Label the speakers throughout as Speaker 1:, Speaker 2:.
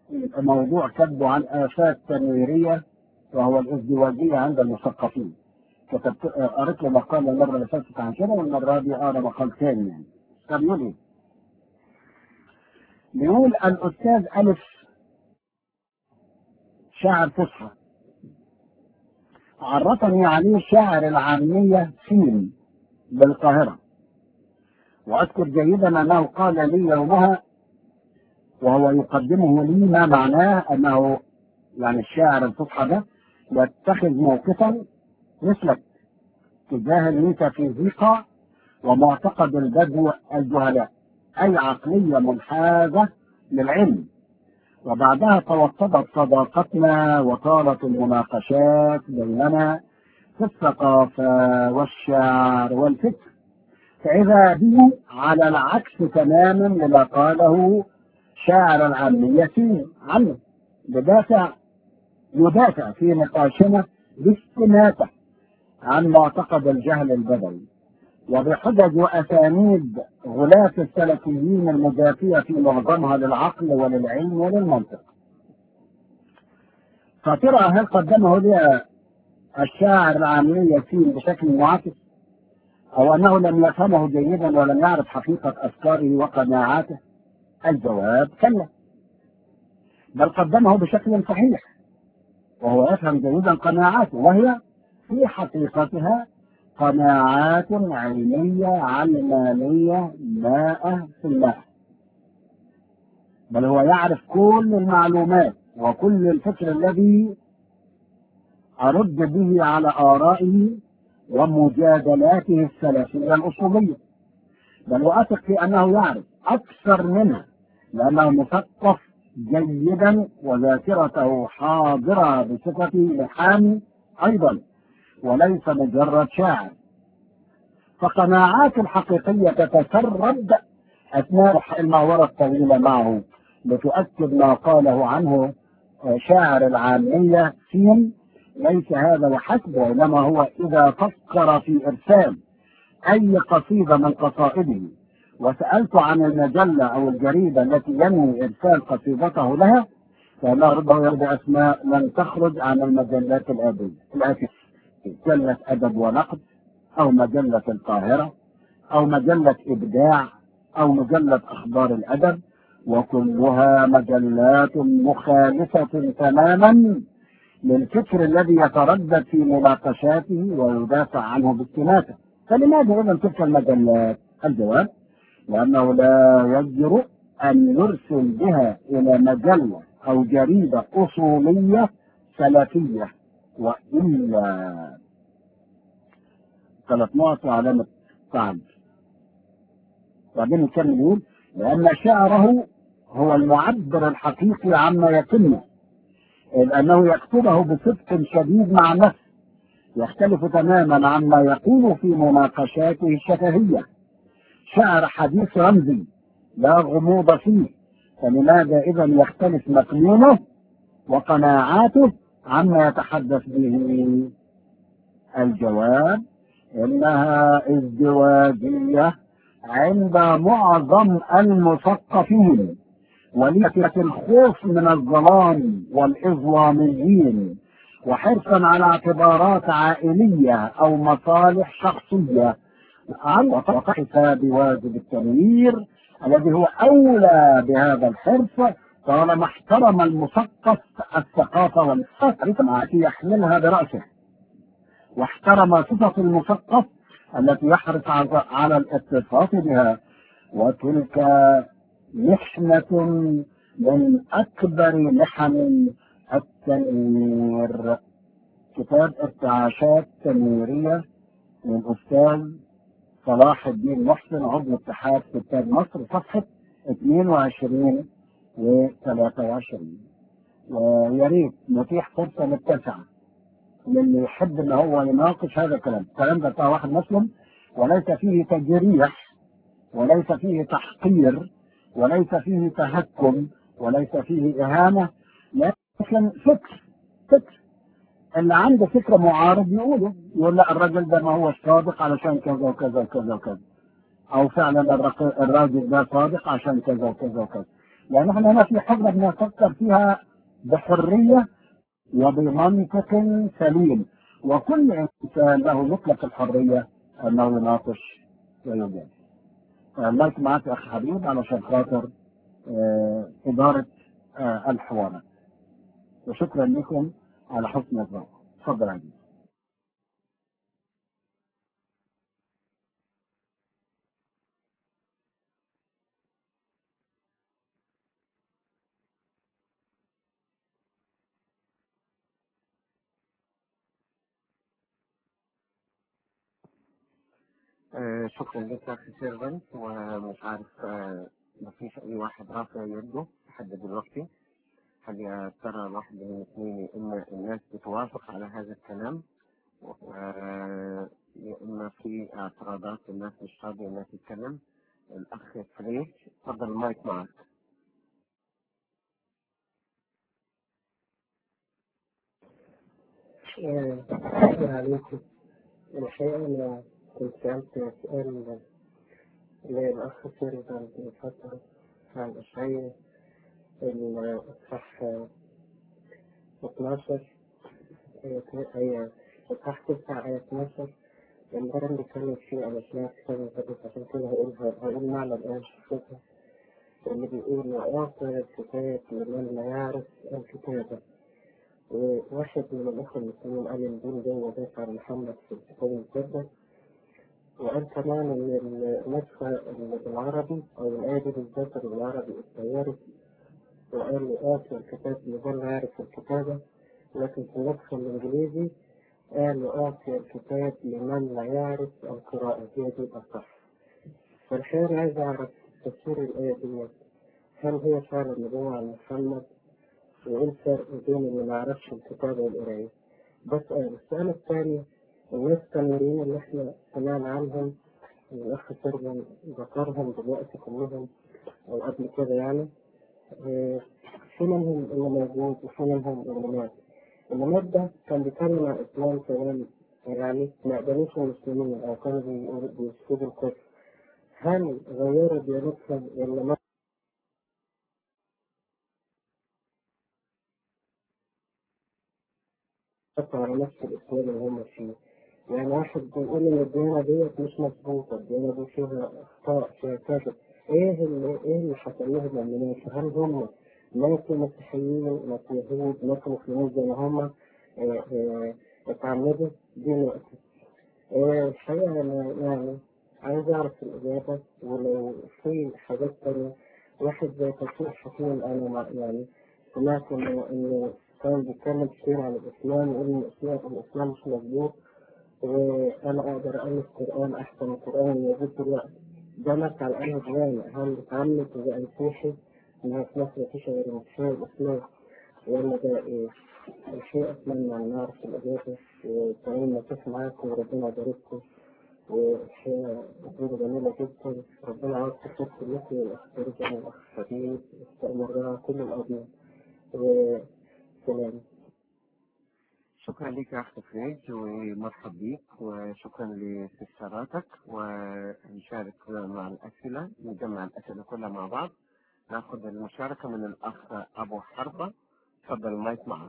Speaker 1: موضوع كتبه عن آفات تنويرية وهو الازدواجية عند المثقفين كتبت قريت له مقال المرة اللي فاتت عن كده والمرة دي أقرا مقال ثاني يعني طب يقول إيه؟ بيقول الأستاذ ألف شاعر فصحى عرفني عليه شاعر العامية سين بالقاهرة وأذكر جيدا أنه قال لي يومها وهو يقدمه لي ما معناه أنه يعني الشاعر الفصحى ده يتخذ موقفا مثلك تجاه الميتافيزيقا ومعتقد البدو الجهلاء أي عقلية منحازة للعلم وبعدها توطدت صداقتنا وطالت المناقشات بيننا في الثقافة والشعر والفكر فإذا به على العكس تماما لما قاله شاعر العامية عنه بدافع يدافع في نقاشنا باستماتة عن معتقد الجهل البدوي وبحجج وأسانيد غلاة السلفيين المجافية في معظمها للعقل وللعلم وللمنطق فترى هل قدمه لي الشاعر العامي ياسين بشكل معاكس أو أنه لم يفهمه جيدا ولم يعرف حقيقة أفكاره وقناعاته الجواب كلا بل قدمه بشكل صحيح وهو يفهم جيدا قناعاته وهي في حقيقتها قناعات علمية علمانية ماء في الماء بل هو يعرف كل المعلومات وكل الفكر الذي أرد به على آرائه ومجادلاته السلفية الأصولية بل وأثق في أنه يعرف أكثر منها لأنه مثقف جيدا وذاكرته حاضرة بصفته محامي أيضا وليس مجرد شاعر فقناعات الحقيقية تتسرب أثناء المعورة الطويلة معه لتؤكد ما قاله عنه شاعر العامية سين ليس هذا وحسب وإنما هو إذا فكر في إرسال أي قصيدة من قصائده وسألت عن المجلة أو الجريدة التي ينوي إرسال قصيدته لها فإنه ربما يرد أسماء لم تخرج عن المجلات الآتية الآتية مجلة أدب ونقد أو مجلة القاهرة أو مجلة إبداع أو مجلة أخبار الأدب وكلها مجلات مخالفة تماما للفكر الذي يتردد في مناقشاته ويدافع عنه باستماتة فلماذا إذا تلك المجلات؟ الجواب لأنه لا يجرؤ أن يرسل بها إلى مجلة أو جريدة أصولية سلفية وإلا ثلاث نقط وعلامة تعب بعدين نكمل يقول لأن شعره هو المعبر الحقيقي عما يتم لأنه يكتبه بصدق شديد مع نفسه يختلف تماما عما يقول في مناقشاته الشفهية شعر حديث رمزي لا غموض فيه فلماذا إذا يختلف مكنونه وقناعاته عما يتحدث به الجواب إنها ازدواجية عند معظم المثقفين وليلة الخوف من الظلام والإظلاميين وحرصا على اعتبارات عائلية أو مصالح شخصية عن وقفت بواجب التنوير الذي هو أولى بهذا الحرص طالما احترم المثقف الثقافة والثقافة التي يحملها برأسه واحترم صفة المثقف التي يحرص على الاتصاف بها وتلك محنة من أكبر محن التنوير كتاب ارتعاشات تنويرية من الأستاذ صلاح الدين محسن عضو اتحاد كتاب مصر صفحة 22 و 23 ويا ريت نتيح فرصة متسعة للي يحب ان هو يناقش هذا الكلام، الكلام ده بتاع واحد مسلم وليس فيه تجريح وليس فيه تحقير وليس فيه تهكم وليس فيه إهانة لكن فكر فكر اللي عنده فكر معارض يقوله يقول لا الراجل ده ما هو صادق علشان كذا وكذا وكذا وكذا أو فعلا الراجل ده صادق عشان كذا وكذا وكذا لأن احنا هنا في حاجة بنفكر فيها بحرية وبمنطق سليم وكل إنسان له مطلق الحرية أنه يناقش ويجادل. المايك معك أخ حبيب علشان خاطر آه، إدارة آه، الحوارات. وشكرا لكم على حسن الذوق. تفضل عزيزي.
Speaker 2: آه، شكرا لك يا اخي سيرفنت ومش عارف آه، مفيش اي واحد رافع يده لحد دلوقتي هل يا ترى واحد من الاثنين يا اما الناس بتوافق على هذا الكلام آه، يا اما في اعتراضات الناس مش راضيه انها تتكلم الاخ فريد تفضل المايك معك
Speaker 3: شكرا عليكم الحقيقة أنا كنت سألت سؤال للأخ سيرفان من فترة عن إشعياء الإصحاح 12 هي إصحاح 9 آية 12 لما كان بيتكلم فيه على أشياء كتاب المقدس عشان كده هقولها هقول معنى الآن شفتها اللي بيقول وأعطى الكتاب لمن لا يعرف الكتابة وواحد من الأخوة المسلمين قال الدين ده ودافع عن محمد في الكتاب المقدس وقال كمان إن النسخة اللي بالعربي أو الآية دي بالذات اللي بالعربي اتغيرت وقال وآتي الكتاب لمن لا يعرف الكتابة لكن في النسخة الإنجليزي قال وآتي الكتاب لمن لا يعرف القراءة هي دي الأصح فالحقيقة عايز أعرف تفسير الآية دي هل هي فعلا نبوة عن محمد وإيه الفرق بين اللي ما يعرفش الكتابة والقراية؟ بسأل السؤال الثاني الناس التنويريين اللي احنا سمعنا عنهم الأخ سيرجن ذكرهم دلوقتي كلهم أو قبل كده يعني اه، في منهم اللي موجود وفي منهم اللي مات اللي مات ده كان بيتكلم عن إسلام كلام يعني ما قبلوش المسلمين أو كانوا بيقولوا- بيسجدوا الكفر هل غيروا ديانتهم ولا ما حتى على نفس الإسلام اللي هم فيه يعني واحد بيقول إن الديانة ديت مش مظبوطة الديانة دي فيها أخطاء فيها كذا إيه اللي إيه اللي حصل لهم لما ماتوا؟ هل هم ماتوا مسيحيين ماتوا يهود ماتوا مسلمين زي ما هم آه، آه، اتعمدوا دي نقطة آه، الحقيقة أنا يعني عايز أعرف الإجابة ولو في حاجات تانية واحد زي توفيق حكيم أنا مع يعني سمعت إنه إنه كان بيتكلم كتير عن الإسلام ويقول إن الإسلام الإسلام مش مظبوط وأنا أقدر ألف قرآن أحسن من القرآن اللي موجود دلوقتي ده مات على أنهي ديانة هل اتعمد وبقى مسيحي إن في مصر مفيش غير المسيحية والإسلام ولا ده إيه؟ الشيء أتمنى أن نعرف الإجابة وتعين نصيح معاكم وربنا يبارككم والحقيقة أسئلة جميلة جدا ربنا عاوز تخف لكم والأخبار جميل الأخ حبيب استأمرنا كل الأرض وسلام
Speaker 2: شكرا لك يا اخ فريد ومرحب بيك وشكرا لاستفساراتك ونشارك مع الاسئله نجمع الاسئله كلها مع بعض ناخذ المشاركه من الاخ ابو حربه تفضل المايك معك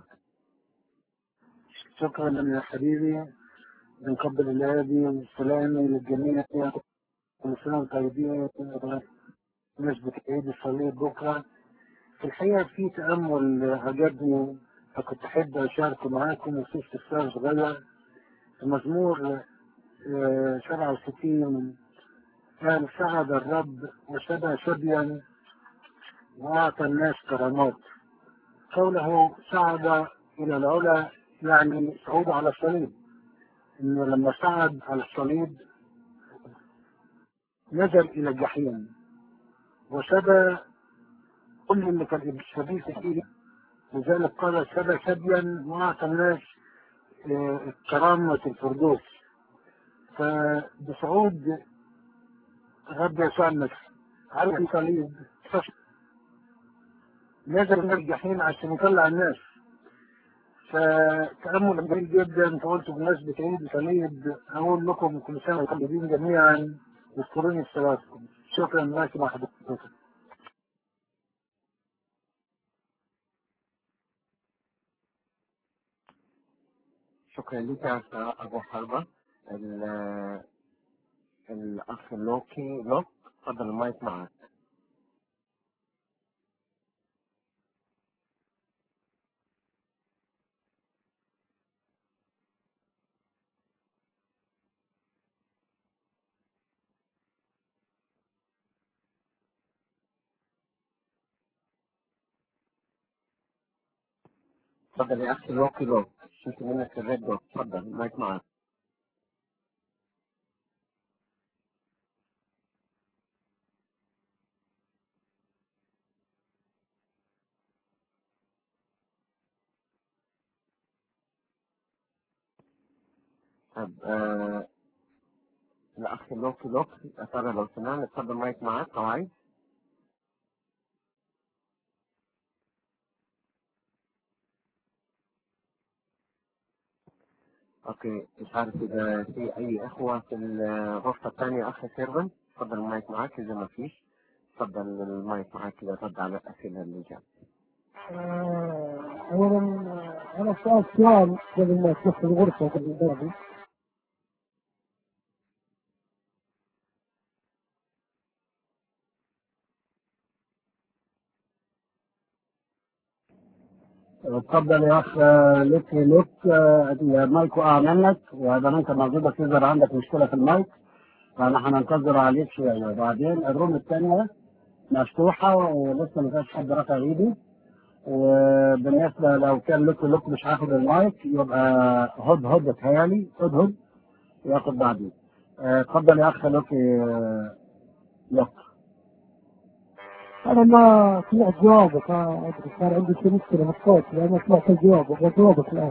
Speaker 1: شكرا يا حبيبي بنقبل الهادي والسلام للجميع كل سنة وانتم طيبين بمناسبة عيد الصليب بكرة في الحقيقة في تأمل عجبني فكنت أحب أشاركه معاكم وفي استفسار صغير في مزمور آه، 67 قال سعد الرب وشبى شبيا وأعطى الناس كرامات قوله صعد إلى العلا يعني صعود على الصليب إنه لما صعد على الصليب نزل إلى الجحيم وشبى كل اللي كان شبيه فيه لذلك قال شبى شبيا وأعطى الناس آه، كرامة الفردوس فبصعود الرب يسوع المسيح على الصليب نزل من الجحيم عشان يطلع الناس فتأمل جميل جدا فقلت بمناسبة عيد الصليب أقول لكم كل سنة وانتم طيبين جميعا واذكروني في صلاتكم شكرا لك مع حضرتك
Speaker 2: شكرا لك يا أخ أبو حربة ال- الأخ لوكي لوك اتفضل المايك معك اتفضل يا أخي لوكي لوك شلت منك الريد دوت اتفضل المايك معك طب آه الأخ لوكي لوك يا ترى لو سمعنا اتفضل المايك معك لو عايز اوكي مش عارف اذا في اي اخوة في الغرفة الثانية اخ سيرفن اتفضل المايك معاك اذا ما فيش اتفضل المايك معاك كده رد على الاسئلة اللي جات
Speaker 4: آه، اولا آه، انا سألت سؤال قبل ما تدخل الغرفه قبل الباب
Speaker 1: اتفضل يا اخ آه، لك لك آه، المايك وقع منك وهذا انت موجودك يظهر عندك مشكله في المايك فاحنا هننتظر عليك شويه وبعدين الروم الثانيه مفتوحه ولسه ما فيش حد رفع ايده وبالنسبه لو كان لك لك مش هاخد المايك يبقى هد هد تهيالي هد هد ياخد بعدين آه، اتفضل يا اخ لك آه، لك
Speaker 4: انا ما سمعت جوابك ما ادري كان عندي شي مشكله في الصوت لان ما سمعت الجواب ابغى جوابك الان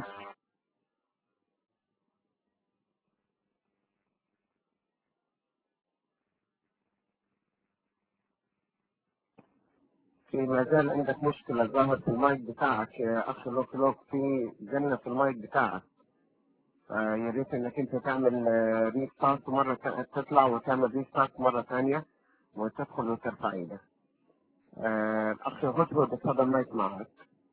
Speaker 2: في ما زال عندك مشكلة ظاهر في المايك بتاعك يا اخ لوك لوك في زنة في المايك بتاعك آه، يا ريت انك انت تعمل ريستارت مرة تا- تطلع وتعمل ريستارت مرة ثانية وتدخل وترفع ايدك آه، الاخ هدهد اتفضل المايك معك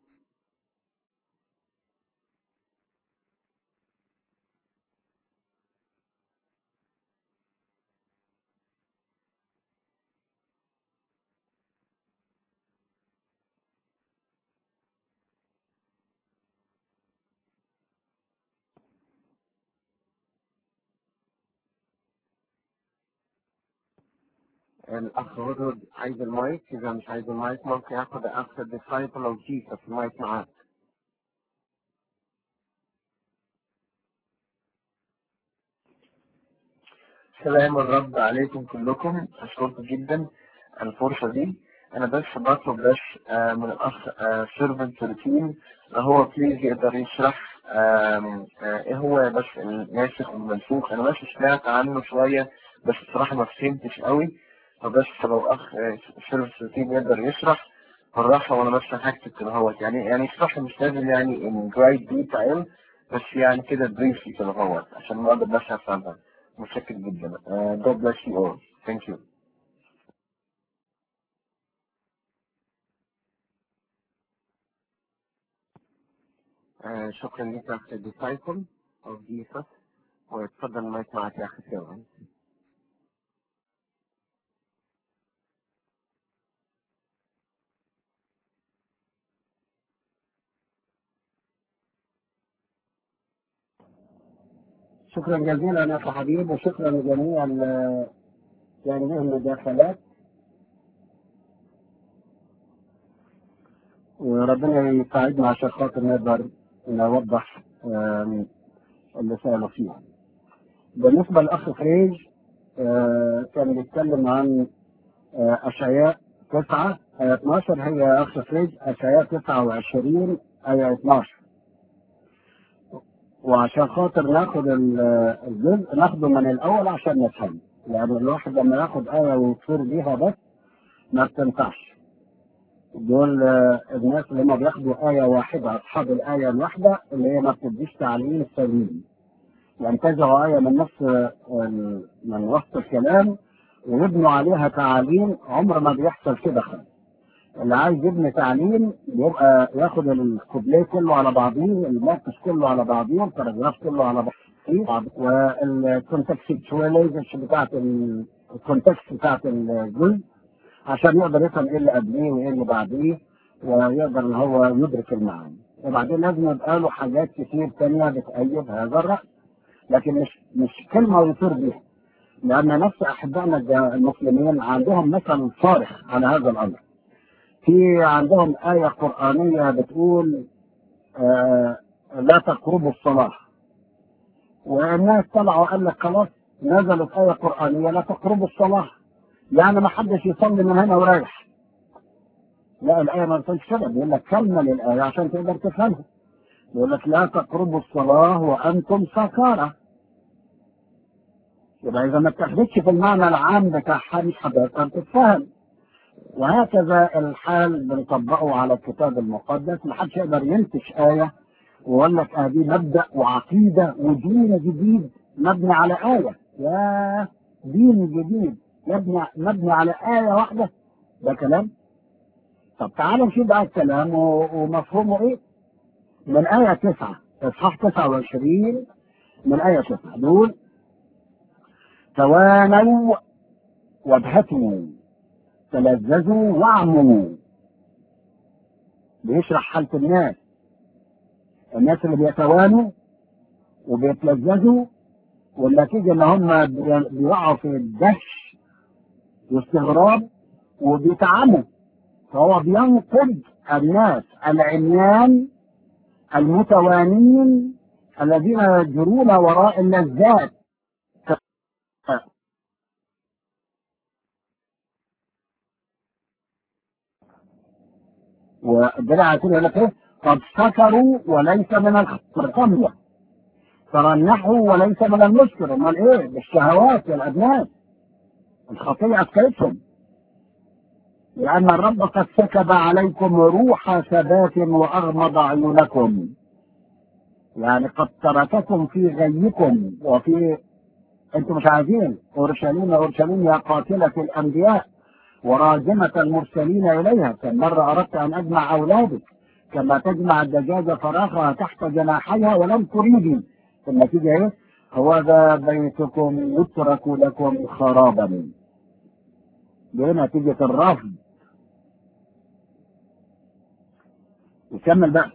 Speaker 2: الاخ هدهد عايز المايك اذا مش عايز المايك ممكن ياخد اخ ديسايبل او جيسس المايك معاك
Speaker 5: سلام الرب عليكم كلكم أشكركم جدا على الفرصة دي أنا بس بطلب بس آه، من الأخ سيرفنت روتين هو بليز يقدر يشرح آم، آه، إيه هو بس الناسخ والمنسوخ أنا بس سمعت عنه شوية بس بصراحة ما فهمتش قوي فبس لو أخ سيرفنت روتين يقدر يشرح بالراحة وأنا بس هكتب كده هوت يعني يعني يشرح مش لازم يعني in great detail بس يعني كده briefly كده هوت عشان ما أقدر بس أفهمها متشكر جدا uh, God bless you all thank you
Speaker 2: آه، شكرا لك يا اخ ديسايبل او جيسس واتفضل المايك معك يا اخي سيرفن
Speaker 1: شكرا جزيلا يا اخ حبيب وشكرا لجميع ال- يعني لهم المداخلات وربنا يساعدنا عشان خاطر نقدر نوضح آم، اللي سألوا فيها. بالنسبة للأخ فريج آه، كان بيتكلم عن آه، أشعياء 9 آية 12 هي يا أخ فريج أشعياء 29 آية 12 وعشان خاطر ناخد ال- الجزء ناخده من الأول عشان نفهم يعني الواحد لما ياخد آية ويكفر بيها بس ما بتنفعش دول آه، الناس اللي هم بياخدوا آية واحدة أصحاب الآية الواحدة اللي هي ما بتديش تعليم سليم ينتزعوا آية من نص آه، ال- من وسط الكلام ويبنوا عليها تعاليم عمر ما بيحصل كده خالص اللي عايز يبني تعليم يبقى ياخد الكوبليه كله على بعضيه الموقف كله على بعضيه الباراجراف كله على بعضيه والكونتكستواليزيشن بتاعت الكونتكست بتاعت الجزء عشان يقدر يفهم ايه اللي قبليه وايه اللي بعديه ويقدر ان هو يدرك المعاني وبعدين لازم يبقى له حاجات كتير تانية بتأيد هذا الرأي لكن مش مش كلمة ويطير بيها لأن نفس أحبائنا المسلمين عندهم مثل صارخ على هذا الأمر في عندهم آية قرآنية بتقول آه لا تقربوا الصلاة والناس طلعوا قال لك خلاص نزلت آية قرآنية لا تقربوا الصلاة يعني ما حدش يصلي من هنا ورايح لا الآية ما بتقولش كده بيقول لك كمل الآية عشان تقدر تفهمها يقول لك لا تقربوا الصلاة وأنتم سكارى يبقى إذا ما تاخدش في المعنى العام بتاعها مش هتقدر تتفهم وهكذا الحال بنطبقه على الكتاب المقدس ما حدش يقدر ينتج آية ويقول لك آه دي مبدأ وعقيدة ودين جديد مبني على آية يا دين جديد مبني مبني على آية واحدة ده كلام طب تعالوا نشوف بقى الكلام ومفهومه ايه من آية تسعة إصحاح 29 من آية تسعة دول توانوا وابهتوا تلذذوا واعموا بيشرح حالة الناس الناس اللي بيتوانوا وبيتلذذوا والنتيجة ان هم بيقعوا في الدهش واستغراب وبيتعموا فهو بينقد الناس العميان المتوانين الذين يجرون وراء اللذات والدلع يقول لك ايه قد سكروا وليس من الخمر ترنحوا وليس من المسكر امال ايه بالشهوات والابناء الخطيئه اكلتهم لأن الرب قد سكب عليكم روح ثبات وأغمض عيونكم يعني قد ترككم في غيكم وفي أنتم مش عايزين أورشليم أورشليم يا قاتلة الأنبياء وراجمة المرسلين إليها كم مرة أردت أن أجمع أولادك كما تجمع الدجاجة فراخها تحت جناحيها ولم تريدي النتيجة إيه؟ هو ذا بيتكم يترك لكم خرابا دي نتيجة الرفض يكمل بقى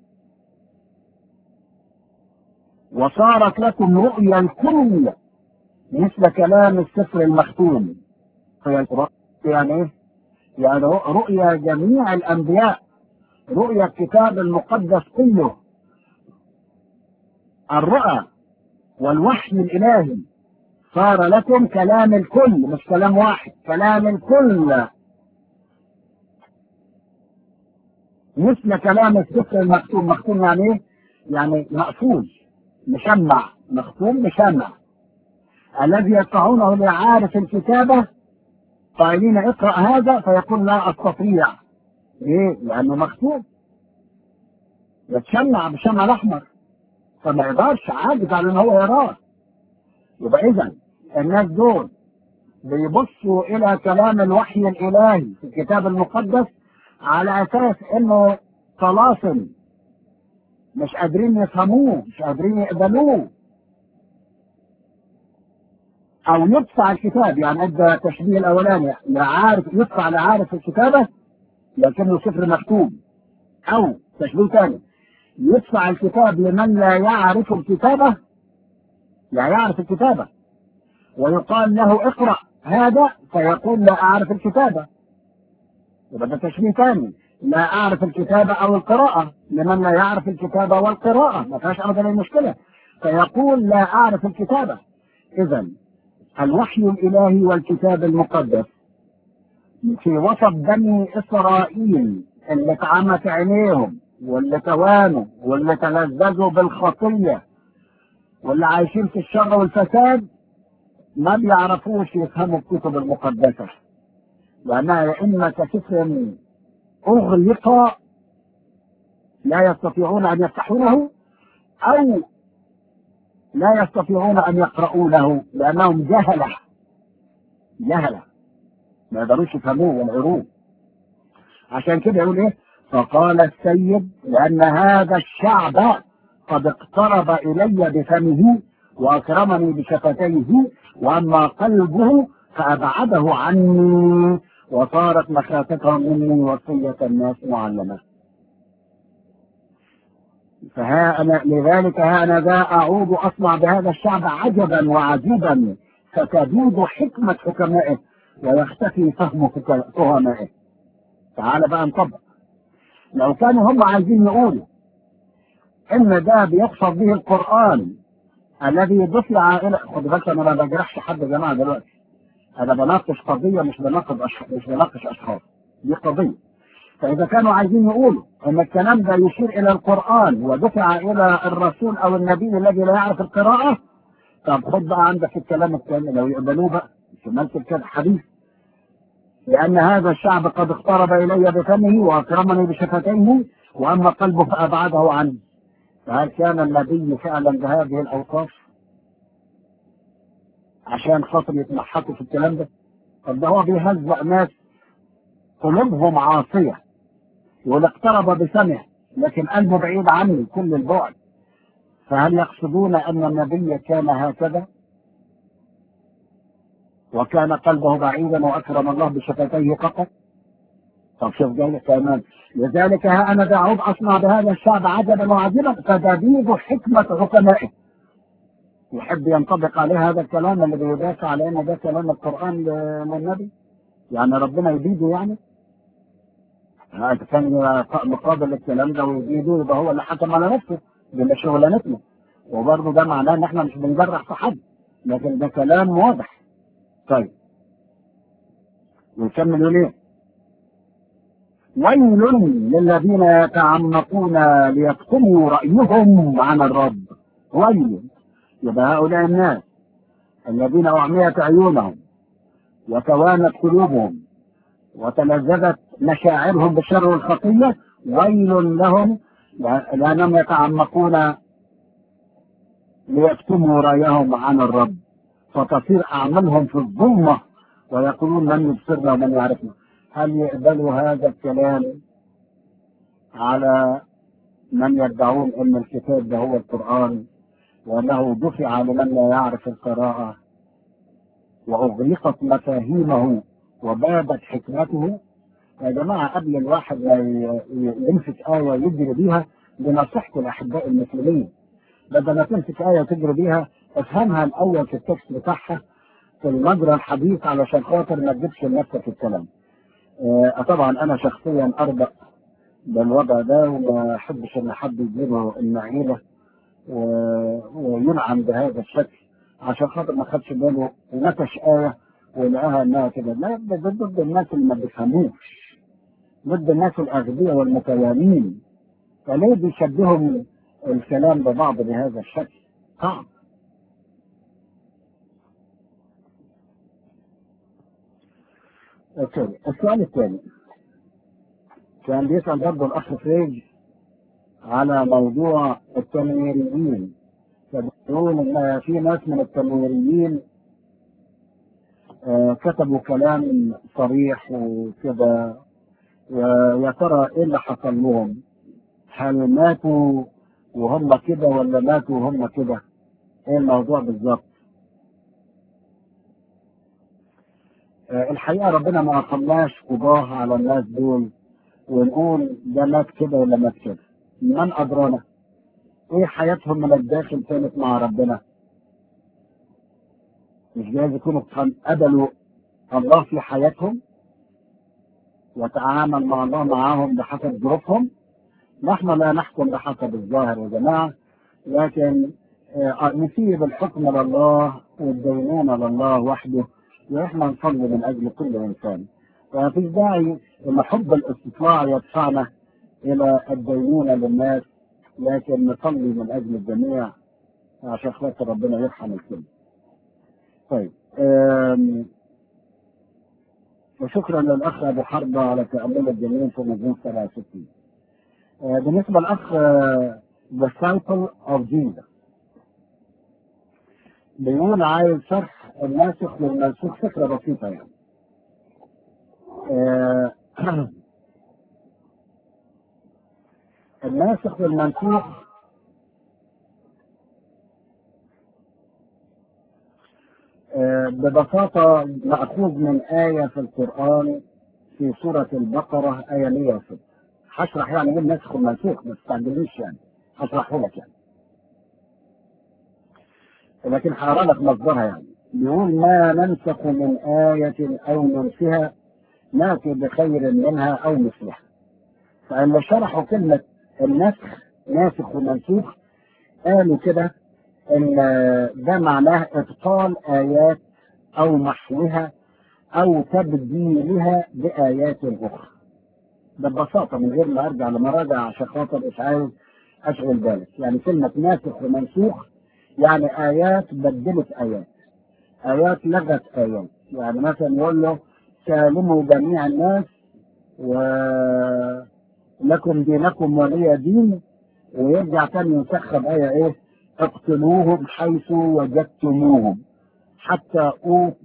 Speaker 1: وصارت لكم رؤيا الكل مثل كلام السفر المختوم يعني ايه؟ يعني رؤيا جميع الانبياء رؤيا الكتاب المقدس كله الرؤى والوحي الالهي صار لكم كلام الكل مش كلام واحد كلام الكل مثل كلام السفر المختوم مختوم يعني ايه؟ يعني مقفول مشمع مختوم مشمع الذي يدفعونه لعارف الكتابة قائلين اقرأ هذا فيقول لا استطيع ليه؟ لأنه مختوم يتشمع بالشمع الأحمر فما يقدرش عاجز على ان هو يراه يبقى إذا الناس دول بيبصوا إلى كلام الوحي الإلهي في الكتاب المقدس على اساس انه طلاسم مش قادرين يفهموه مش قادرين يقبلوه او يدفع الكتاب يعني ادى تشبيه الاولاني لا عارف يدفع لعارف الكتابه لكنه سفر مكتوب او تشبيه ثاني يدفع الكتاب لمن لا يعرف الكتابه لا يعرف الكتابه ويقال له اقرا هذا فيقول لا اعرف الكتابه يبقى ده تشبيه ثاني لا اعرف الكتابه او القراءه لمن لا يعرف الكتابه والقراءه ما فيهاش ابدا المشكله فيقول لا اعرف الكتابه اذا الوحي الالهي والكتاب المقدس في وسط بني اسرائيل اللي اتعمت عينيهم واللي توانوا واللي تلذذوا بالخطيه واللي عايشين في الشر والفساد ما بيعرفوش يفهموا الكتب المقدسه لأنها يا إما كسفر أغلق لا يستطيعون أن يفتحونه أو لا يستطيعون أن يقرؤونه لأنهم جهلة جهلة ما يقدروش يفهموه والعروض عشان كده يقول ايه فقال السيد لان هذا الشعب قد اقترب الي بفمه واكرمني بشفتيه واما قلبه فابعده عني وصارت مخافتهم مني وصيه الناس معلمه فها أنا لذلك ها أنا ذا أعود أصنع بهذا الشعب عجبا وعجيبا فتبيد حكمة حكمائه ويختفي فهم فك- فهمائه تعال بقى نطبق لو كانوا هم عايزين يقولوا إن ده بيقصد به القرآن الذي دفع إلى خد بالك أنا ما بجرحش حد يا جماعة دلوقتي أنا بناقش قضية مش بناقش أشخاص مش بناقش أشخاص دي قضية فإذا كانوا عايزين يقولوا أن الكلام ده يشير إلى القرآن ودفع إلى الرسول أو النبي الذي لا يعرف القراءة طب خد بقى عندك الكلام الثاني لو يقبلوه بقى شمالت كده حديث لأن هذا الشعب قد اقترب إلي بفمه وأكرمني بشفتيه وأما قلبه فأبعده عني فهل كان النبي فعلا بهذه الأوصاف عشان خاطر يتمحكوا في الكلام ده طب ده هو بيهزأ ناس قلوبهم عاصية يقول اقترب بسمع لكن قلبه بعيد عني كل البعد فهل يقصدون أن النبي كان هكذا وكان قلبه بعيدا وأكرم الله بشفتيه فقط طب شوف جاي كمان لذلك ها أنا دعوت أصنع بهذا الشعب عجبا وعجبا فدبيب حكمة حكمائه يحب ينطبق عليه هذا الكلام اللي بيدافع على ان ده كلام القرآن للنبي يعني ربنا يبيده يعني هذا كان مقابل الكلام ده ويبيده يبقى هو اللي حكم على نفسه دي شغلانتنا وبرضه ده معناه ان احنا مش بنجرح في حد لكن ده كلام واضح طيب ونكمل يقول ايه ويل للذين يتعمقون ليكتموا رأيهم عن الرب ويل يبقى هؤلاء الناس الذين أعميت عيونهم وتوانت قلوبهم وتلذذت مشاعرهم بالشر والخطية ويل لهم لأنهم يتعمقون ليكتموا رأيهم عن الرب فتصير أعمالهم في الظلمة ويقولون من يبصرنا ومن يعرفنا هل يقبلوا هذا الكلام على من يدعون أن الكتاب ده هو القرآن وأنه دفع لمن لا يعرف القراءة وأغلقت مفاهيمه وبابت حكمته يا جماعة قبل الواحد ما يمسك آية يجري بيها بنصيحة الأحباء المسلمين بدل ما تمسك آية وتجري بيها افهمها الأول في التكست بتاعها في المجرى الحديث علشان خاطر ما تجيبش لنفسك الكلام. آه طبعا أنا شخصيا أربأ بالوضع ده وما أحبش إن حد يجيله النعيلة وينعم بهذا الشكل عشان خاطر ما خدش باله ونكش آية ولقاها انها كده لا ده ضد الناس اللي ما بيفهموش ضد الناس الاغبياء والمتوانين فليه بيشبهوا الكلام ببعض بهذا الشكل؟ صعب اوكي السؤال الثاني كان بيسأل برضه الأخ فريج على موضوع التنويريين فبيقول إن في ناس من التنويريين آه كتبوا كلام صريح وكده ويا ترى ايه اللي حصل لهم؟ هل ماتوا وهم كده ولا ماتوا وهم كده؟ ايه الموضوع بالظبط؟ آه الحقيقه ربنا ما اقمناش قضاه على الناس دول ونقول ده مات كده ولا مات كده. من ادرانا؟ ايه حياتهم من الداخل كانت مع ربنا؟ مش جايز يكونوا قبلوا الله في حياتهم وتعامل مع الله معاهم بحسب ظروفهم نحن لا نحكم بحسب الظاهر يا جماعة لكن نسيب الحكم لله والدينونة لله وحده واحنا نصلي من اجل كل انسان فمفيش داعي ان حب الاستطلاع يدفعنا الى الدينونة للناس لكن نصلي من اجل الجميع عشان خاطر ربنا يرحم الكل طيب وشكرا للاخ ابو حربه على تامل الجميل في مجموع 67 بالنسبه للاخ ذا سايكل اوف جيزس بيقول عايز شرح الناسخ والمنسوخ فكره بسيطه يعني الناسخ والمنسوخ آه، ببساطة مأخوذ من آية في القرآن في سورة البقرة آية 106 هشرح يعني ايه النسخ والمنسوخ ما تستعجلوش يعني هشرحه لك يعني لكن هقرا لك مصدرها يعني بيقول ما ننسخ من آية أو ننسها نأتي بخير منها أو مثلها فاللي شرحوا كلمة النسخ ناسخ ومنسوخ قالوا كده ان ده معناه ابطال ايات او محوها او تبديلها بايات اخرى ده ببساطه من غير ما ارجع لمراجع عشان خاطر مش عايز اشغل بالك يعني كلمه ناسخ ومنسوخ يعني ايات بدلت ايات ايات لغت ايات يعني مثلا يقول له سالموا جميع الناس ولكم دينكم ولي دين ويرجع تاني يسخب ايه ايه اقتلوهم حيث وجدتموهم حتى أوت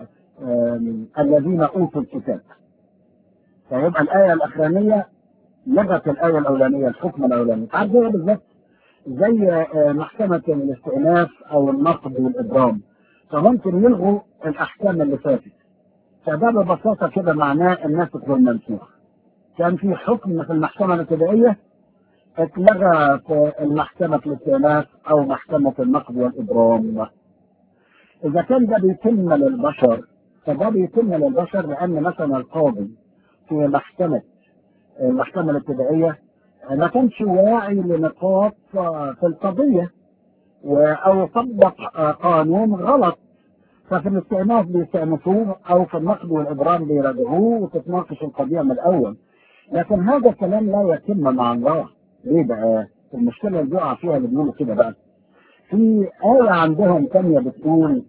Speaker 1: الذين اوتوا الكتاب فيبقى الايه الاخرانيه لغت الايه الاولانيه الحكم الاولاني عارف ايه بالظبط زي آه، محكمه الاستئناف او النقد والابرام فممكن يلغوا الاحكام اللي فاتت فده ببساطه كده معناه الناسخ والمنسوخ كان في حكم في المحكمه الابتدائيه اتلغى في المحكمة الاستئناف أو محكمة النقد والإبرام. إذا كان ده بيتم للبشر فده بيتم للبشر لأن مثلا القاضي في محكمة المحكمة الابتدائية ما كانش واعي لنقاط في القضية و- أو طبق قانون غلط ففي الاستئناف بيستأنفوه أو في النقد والإبرام بيراجعوه وتتناقش القضية من الأول. لكن هذا الكلام لا يتم مع الله. ليه بقى؟ المشكلة اللي بيقع فيها اللي بيقولوا كده بقى. في آية عندهم تانية بتقول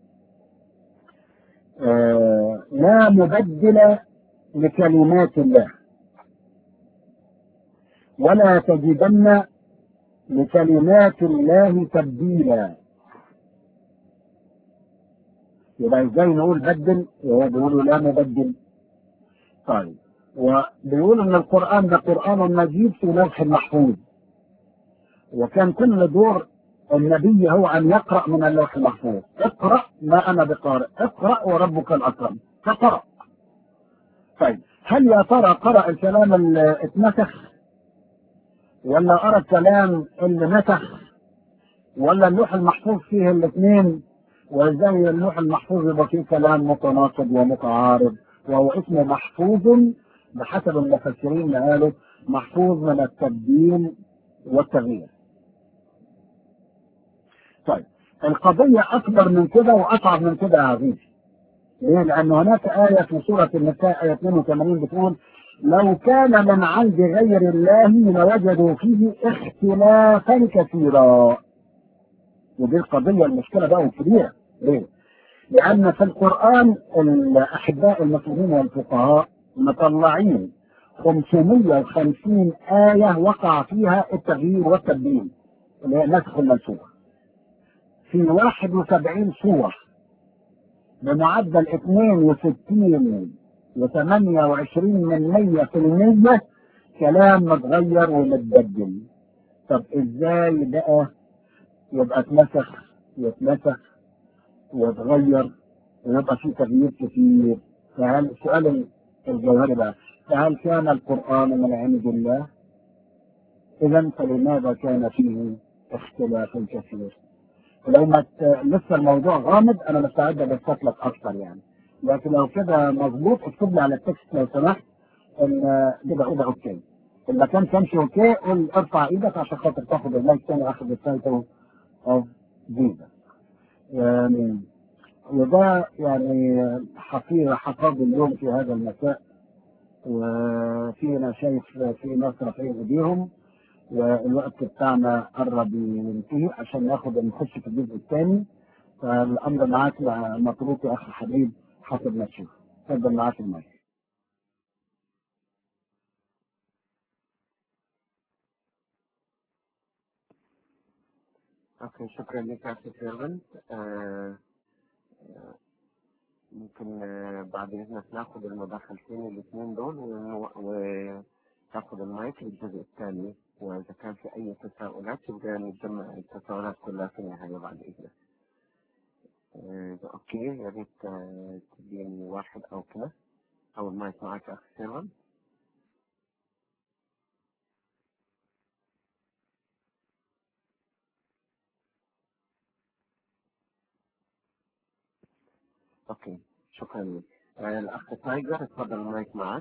Speaker 1: آه لا مبدل لكلمات الله ولا تجدن لكلمات الله تبديلا يبقى ازاي نقول بدل وهو بيقولوا لا مبدل طيب وبيقولوا ان القران ده قران مجيد في لوح محفوظ وكان كل دور النبي هو ان يقرا من اللوح المحفوظ اقرا ما انا بقارئ اقرا وربك الاكرم فقرا طيب هل يا ترى قرا الكلام اللي اتنسخ ولا ارى الكلام اللي نسخ ولا اللوح المحفوظ فيه الاثنين وازاي اللوح المحفوظ يبقى فيه كلام متناقض ومتعارض وهو اسمه محفوظ بحسب المفسرين اللي قالوا محفوظ من التبديل والتغيير. طيب القضية أكبر من كده وأصعب من كده يا عزيزي. ليه؟ لأن هناك آية في سورة النساء آية 82 بتقول لو كان من عند غير الله لوجدوا فيه اختلافا كثيرا. ودي القضية المشكلة بقى كبيرة. ليه؟ لأن في القرآن الأحباء المسلمين والفقهاء مطلعين 550 آية وقع فيها التغيير والتبديل اللي هي نسخ المنسوخ في 71 سورة بمعدل 62 و28 من 100% كلام متغير ومتبدل طب ازاي بقى يبقى اتنسخ يتنسخ ويتغير ويبقى فيه تغيير كثير فهل السؤال الجوهري بقى فهل كان القرآن من عند الله؟ إذا فلماذا كان فيه اختلاف كثير؟ لو ما ت- لسه الموضوع غامض أنا مستعد أبسط لك أكثر يعني لكن لو كده مظبوط اكتب لي على التكست لو سمحت إن كده كده أوكي إن ما كان كانش أوكي قول ارفع إيدك عشان خاطر تاخد المايك تاني واخد التايتل أوف جيزس يعني وده يعني حقيقة حقاب اليوم في هذا المساء وفي انا شايف في ناس رافعين ايديهم والوقت بتاعنا قرب ينتهي عشان ناخد نخش في الجزء الثاني فالامر معاك يا مطروق يا اخي حبيب حسب ما تشوف اتفضل معاك المايك
Speaker 2: اوكي شكرا لك يا اخي سيرفنت آه آه، ممكن آه، بعد اذنك ناخد المداخلتين الاثنين دول ون- وتاخد المايك للجزء الثاني وإذا كان في أي تساؤلات يبقى نجمع التساؤلات كلها في النهاية بعد إذنك. آه، أوكي يا ريت آه، تديني واحد أو كده أو المايك معك أخ سيرفن. أوكي شكرا لك. آه، الأخ تايجر اتفضل المايك معك.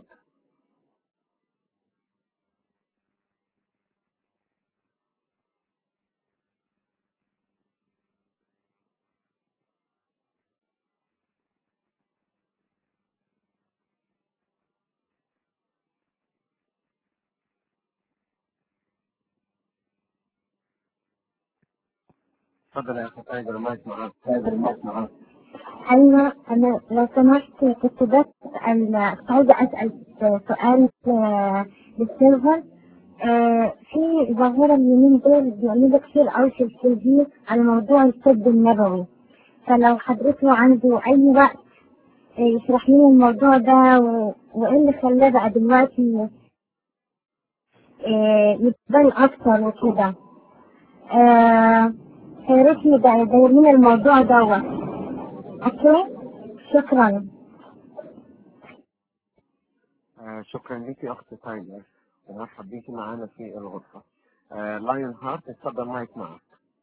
Speaker 2: اتفضل يا أخ تايجر المايك معك. تايجر المايك معك.
Speaker 6: أيوة أنا لو سمحت كنت بسأل كنت عايزة أسأل سؤال آه، للسيرفر آه، في ظاهرة اليومين دول بيعملوا كتير أوي في التلفزيون على موضوع الطب النبوي فلو حضرته عنده أي وقت آه، يشرح لنا الموضوع ده و- وإيه اللي خلاه بقى دلوقتي آه، يتبان أكتر وكده آه، يا ريت يبقى يبين لنا الموضوع دوت أوكي شكرا
Speaker 2: آه، شكرا لك يا أخت تايجر ومرحب بيكي معانا في الغرفة. آه، لايون هارت اتفضل المايك معك.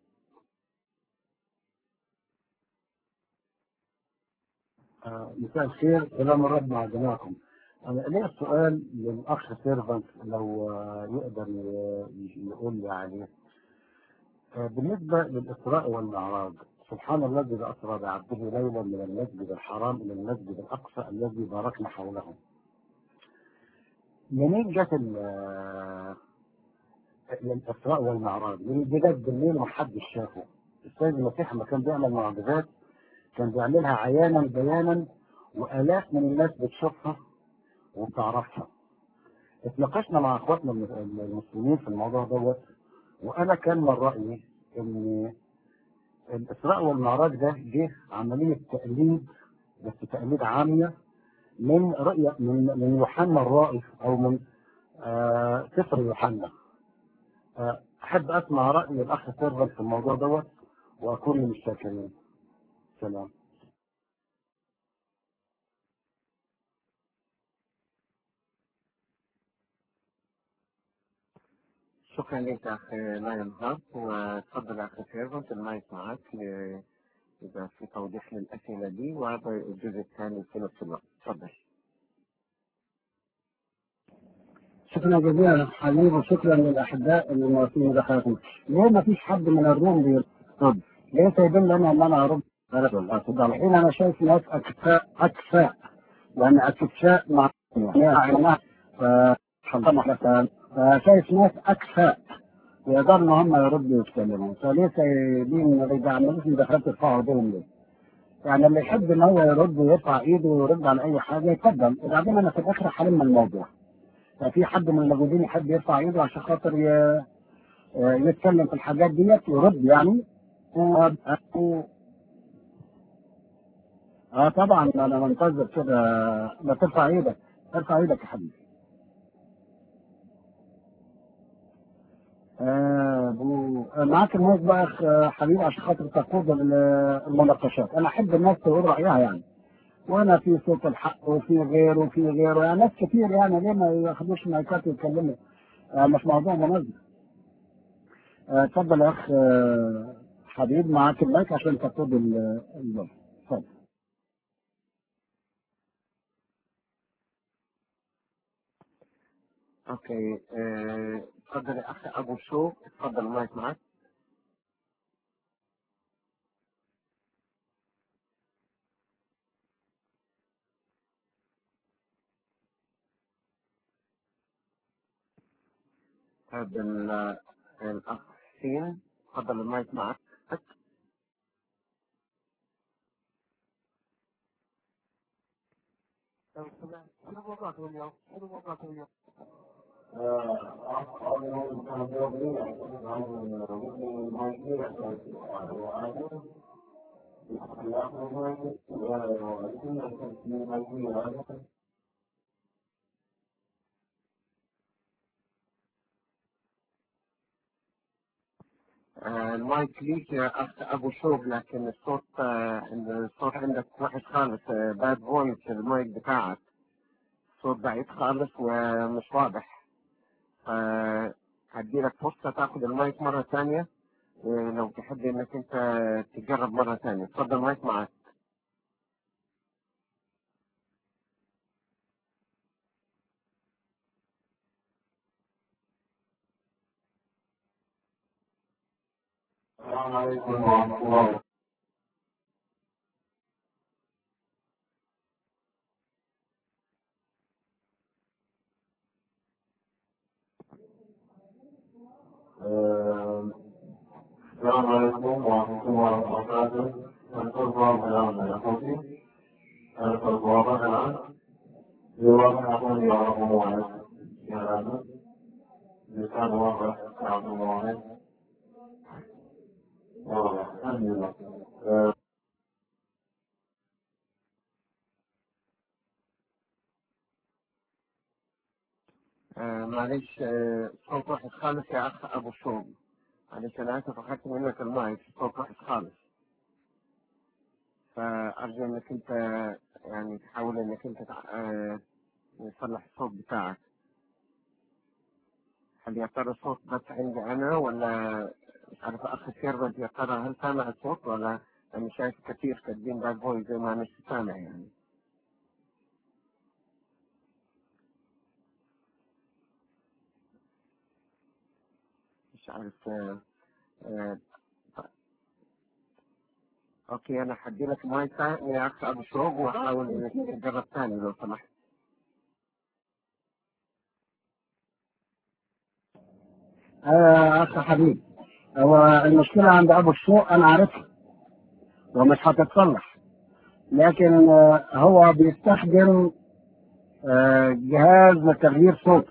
Speaker 1: آه، مساء الخير سلام الرب مع جميعكم أنا ليا سؤال للأخ سيرفنت لو آه، يقدر ي- يقول لي عليه آه، بالنسبة للإسراء والمعراج سبحان الذي أسرى بعبده ليلا من المسجد الحرام إلى المسجد الأقصى الذي باركنا حوله منين جت ال- آه، الإسراء والمعراج؟ من دي جت بالليل ومحدش شافه السيد المسيح لما كان بيعمل معجزات كان بيعملها عيانا بيانا وآلاف من الناس بتشوفها وبتعرفها اتناقشنا مع اخواتنا الم- المسلمين في الموضوع دوت وانا كان من رايي ان الاسراء والمعراج ده جه عمليه تقليد بس تقليد عاميه من رؤيه من من يوحنا الرائي او من آه سفر يوحنا آه احب اسمع راي الاخ سيرفر في الموضوع دوت واكون من الشاكرين سلام
Speaker 2: شكرا لك يا أخ لايون هارت وتفضل يا أخ سيرفنت المايك معك ل- إذا في توضيح للأسئلة دي وهذا الجزء الثاني في نفس الوقت. تفضل.
Speaker 1: شكرا جزيلا حبيبي وشكرا للاحباء اللي موافقين مداخلتهم ليه ما فيش حد من الروم بيرد ليه سايبين لنا ان انا ارد اتفضل الحين انا شايف ناس اكفاء اكفاء يعني اكفاء مع يعني فشايف ناس اكفاء يقدروا ان هم يردوا ويتكلموا فليه سايبين ما بيعملوش مداخلات يرفعوا ايديهم ليه؟ يعني اللي يحب ان هو يرد ويرفع ايده ويرد على اي حاجه يتفضل وبعدين انا في الاخر حلم الموضوع ففي حد من الموجودين يحب يرفع ايده عشان خاطر ي- يتكلم في الحاجات ديت ويرد يعني اه آه، اه طبعا انا منتظر كده ما ترفع ايدك ارفع ايدك يا حبيبي آه بو- آه، معاك المايك بقى يا أخ حبيبي عشان خاطر تقود ال- المناقشات انا احب الناس تقول رايها يعني وانا في صوت الحق وفي غيره وفي غيره يعني ناس كتير يعني ليه ما ياخدوش مايكات ويتكلموا آه مش موضوع منظم آه، اتفضل يا اخ آه، حبيب معاك المايك عشان تقود ال- الباب اتفضل
Speaker 2: اوكي آه، اتفضل يا اخ ابو شوق اتفضل المايك معك هذا ال- الاخ سين اتفضل المايك معك آه، المايك ليك يا اخ ابو شوب لكن الصوت آه، الصوت عندك وحش خالص باد فويس المايك بتاعك صوت بعيد خالص ومش واضح هدي لك فرصة تاخد المايك مرة ثانية ولو تحب انك انت تجرب مرة ثانية اتفضل المايك معك
Speaker 5: السلام عليكم ورحمة الله آه، السلام عليكم ورحمة الله وبركاته أشكر الله كلام يا أخوتي أنا واضح الآن الواضح أقول يا رب موعد يا رب لسان واضح يا رب موعد واضح الحمد لله آه،
Speaker 2: آه، معلش آه، صوت وحش خالص يا اخ ابو شوب معلش انا اسف اخذت منك المايك صوت وحش خالص فارجو انك انت يعني تحاول انك انت تع- آه، تصلح الصوت بتاعك هل يا ترى الصوت بس عندي انا ولا مش عارف اخ سيرفنت يا ترى هل سامع الصوت ولا انا شايف كثير كاتبين باك فويس زي ما مش سامع يعني مش عارف آه، آه، اوكي انا حدي لك ماي ثاني يا اخ ابو شوق واحاول انك تجرب ثاني لو سمحت
Speaker 1: آه أخ حبيب هو المشكلة عند أبو السوق أنا عارفها ومش هتتصلح لكن آه هو بيستخدم آه جهاز لتغيير صوت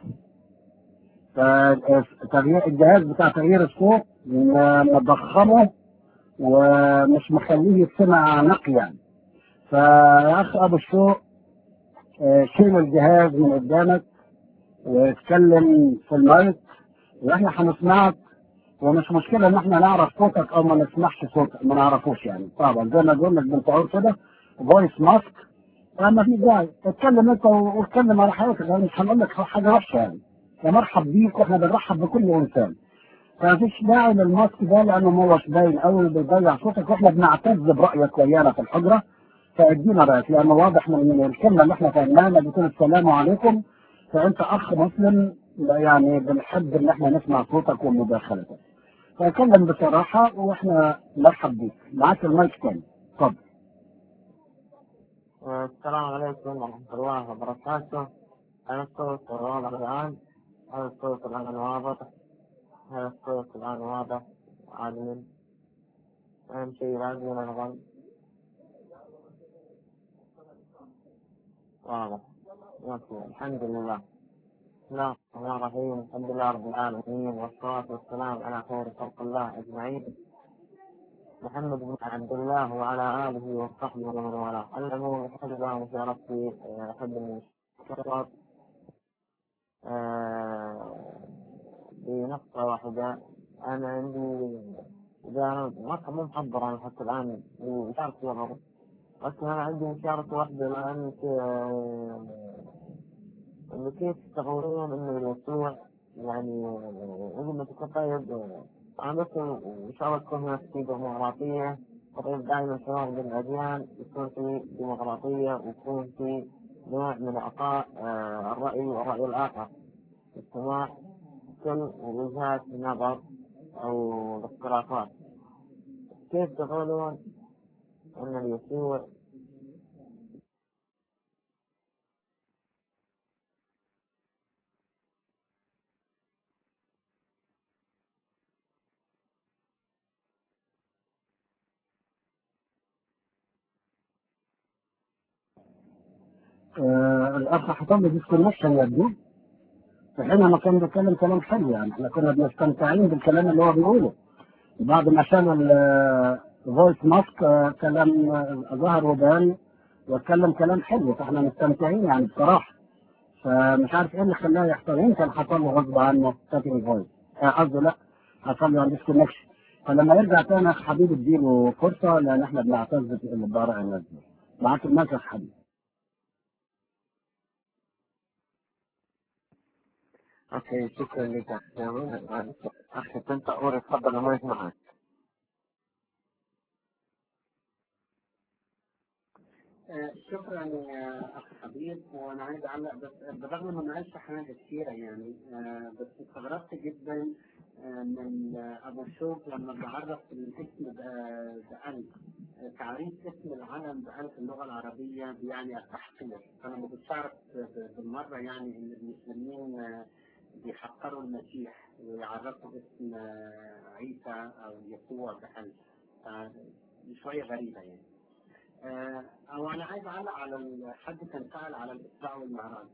Speaker 1: فتغيير الجهاز بتاع تغيير الصوت م- مضخمه ومش مخليه يتسمع نقيا فيا أخ أبو السوق آه شيل الجهاز من قدامك واتكلم في المايك واحنا هنسمعك ومش مشكله ان احنا نعرف صوتك او ما نسمعش صوتك ما نعرفوش يعني طبعا زي ما قلنا بنتعور كده فويس ماسك ما في داعي اتكلم انت واتكلم على حياتك يعني مش هنقول لك حاجه وحشه يعني يا مرحب بيك واحنا بنرحب بكل انسان فما فيش داعي للماسك ده لانه ما هوش باين قوي بيضيع صوتك واحنا بنعتز برايك ويانا في الحجره فادينا رايك لانه واضح من الكلمه اللي احنا فهمناها بتقول السلام عليكم فانت اخ مسلم يعني بنحب ان احنا نسمع صوتك ومداخلتك فاتكلم بصراحه واحنا نرحب بيك معاك المايك تاني اتفضل
Speaker 3: السلام عليكم ورحمة الله وبركاته هل الصوت واضح الآن؟ هل الصوت الآن واضح؟ هل الصوت الآن واضح؟ عادل أهم شيء لازم نغل واضح أوكي الحمد لله بسم الله الرحمن الرحيم الحمد لله رب العالمين والصلاة والسلام على خير خلق الله أجمعين محمد بن عبد الله وعلى آله وصحبه ومن والاه العموم أحب الله مشاركتي أحب من الشرط بنقطة واحدة أنا عندي إذا أنا ما كان مو محضر أنا حتى الآن مشاركتي غلط لكن أنا عندي مشاركة واحدة الآن إنه كيف تقولون إنه يسوع يعني يقول لك طيب أنا بس إن شاء الله تكون هناك في ديمقراطية طيب دائما سواء بين الأديان يكون في ديمقراطية ويكون في نوع من إعطاء آه، الرأي والرأي الآخر استماع كل وجهات نظر أو الاختلافات كيف تقولون أن اليسوع
Speaker 1: آه الاخ حصل له ديسكونكشن يبدو في حين ما كان بيتكلم كلام حلو يعني احنا كنا بنستمتعين بالكلام اللي هو بيقوله بعد ما شال الفويس ماسك كلام آه، ظهر وبان واتكلم كلام حلو فاحنا مستمتعين يعني بصراحه فمش عارف ايه اللي خلاه يحصل يمكن حصل له غصب عنه ساتنج فويس قصده لا حصل له ديسكونكشن فلما يرجع تاني اخ حبيب اديله فرصه لان احنا بنعتز بالبارع الناس دي معاك المايك يا أخ حبيب
Speaker 2: اوكي شكرا لك يا اخ سامي اخي انت اور اتفضل المايك معك
Speaker 3: آه، شكرا يا اخ حبيب وانا عايز اعلق بس بالرغم انه ما قالش حاجه كثيره يعني آه، بس استغربت جدا آه، من آه، ابو شوق لما بعرف الاسم ب- بألف آه، تعريف اسم العلم بألف اللغه العربيه بيعني التحقير انا ما كنتش اعرف ب- بالمره يعني ان المسلمين آه، بيحقروا المسيح ويعرفوا اسم آه، عيسى او يسوع بألف آه، شويه غريبه يعني آه، او انا عايز اعلق على ال- حد كان سال على الاسراء والمعراج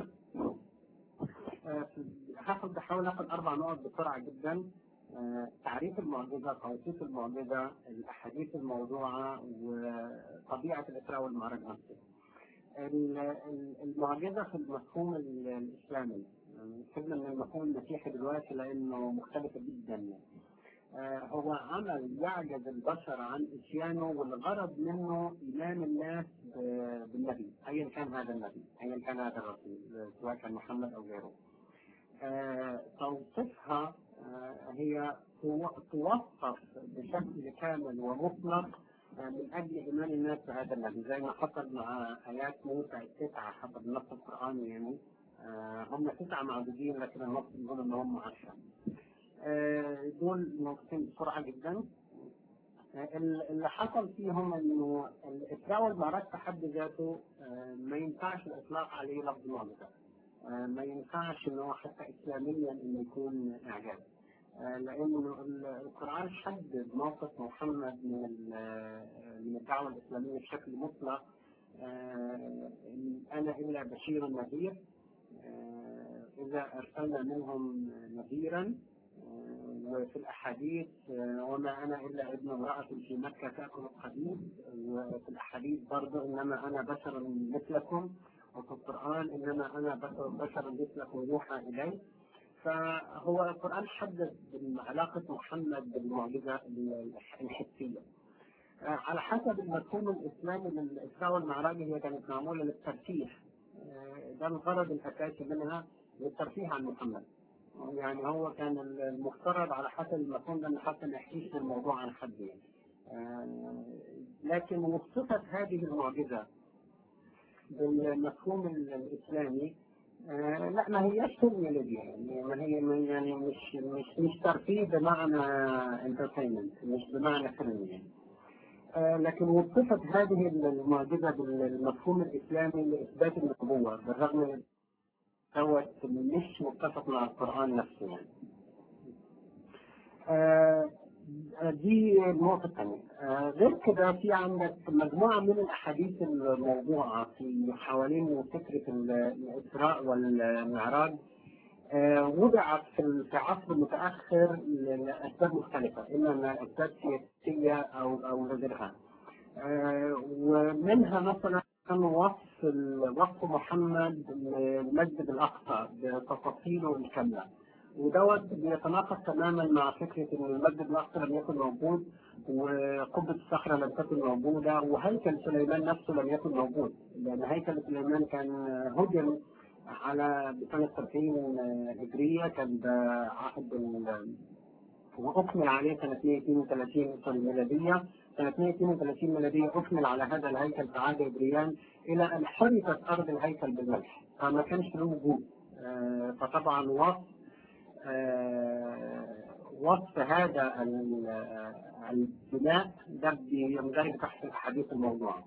Speaker 3: آه، هاخد بحاول اخد اربع نقط بسرعه جدا آه، تعريف المعجزه توصيف المعجزه الاحاديث الموضوعه وطبيعه الاسراء والمعراج نفسه ال- ال- المعجزه في المفهوم ال- الاسلامي يعني سيبنا من المفهوم المسيحي دلوقتي لانه مختلف جدا آه، هو عمل يعجز البشر عن اتيانه والغرض منه ايمان الناس ب- بالنبي ايا كان هذا النبي ايا كان هذا الرسول آه، سواء كان محمد او غيره. آه، توصيفها آه، هي تو- توصف بشكل كامل ومطلق آه، من اجل ايمان الناس بهذا النبي زي ما حصل مع ايات موسى التسعه حسب النص القراني يعني آه، هم تسعه معدودين لكن النص بيقول ان هم عشره. آه، دول نقطتين بسرعه جدا آه، اللي حصل فيهم انه الاسراء والمعراج في حد ذاته آه، ما ينفعش الاطلاق عليه لفظ معجزه آه، ما ينفعش ان هو حتى اسلاميا انه يكون اعجاز آه، لانه ال- القران حدد موقف محمد من ال- من الدعوه الاسلاميه بشكل مطلق آه، إن انا الا بشير نذير آه، اذا ارسلنا منهم نذيرا آه، وفي الاحاديث آه، وما انا الا ابن امراه في مكه تاكل الحديد وفي الاحاديث برضه انما انا بشر مثلكم وفي القران انما انا بشر بشر مثلكم يوحى الي فهو القران حدد علاقه محمد بالمعجزه الحسيه آه، على حسب المفهوم الاسلامي للاسراء والمعراج هي كانت معموله للترفيه آه، ده الغرض الاساسي منها للترفيه عن محمد يعني هو كان المفترض على حسب المفهوم ده ان حتى ما يحكيش الموضوع عن حد يعني آه، لكن وصفت هذه المعجزه بالمفهوم ال- الاسلامي آه، لا ما هياش ترميولوجي يعني ما هي ما- يعني مش مش مش ترفيه بمعنى انترتينمنت مش بمعنى فيلم يعني آه، لكن وصفت هذه المعجزه بالمفهوم الاسلامي لاثبات النبوه بالرغم من دوت مش متفق مع القران نفسه يعني. آه، دي النقطة الثانية آه، غير كده في عندك مجموعة من الأحاديث الموضوعة في حوالين فكرة ال- الإسراء والمعراج آه، وضعت في ال- في عصر متأخر لأسباب مختلفة إما إنها أسباب سياسية أو أو غيرها آه، ومنها مثلا كان وصف ال- وصف محمد للمسجد الأقصى بتفاصيله الكاملة ودوت بيتناقض تماما مع فكره ان المسجد الاقصى لم يكن موجود وقبه الصخره لم تكن موجوده وهيكل سليمان نفسه لم يكن موجود لان هيكل سليمان كان هدم على بسنه 30 هجريه كان ده عهد ال- واكمل عليه سنه 132 ميلاديه سنه 132 ميلاديه اكمل على هذا الهيكل في عهد ادريان الى ان حرقت ارض الهيكل بالملح فما كانش له وجود آه، فطبعا وصف آه، وصف هذا ال- آه، البناء ده بيندرج تحت الاحاديث الموضوعه.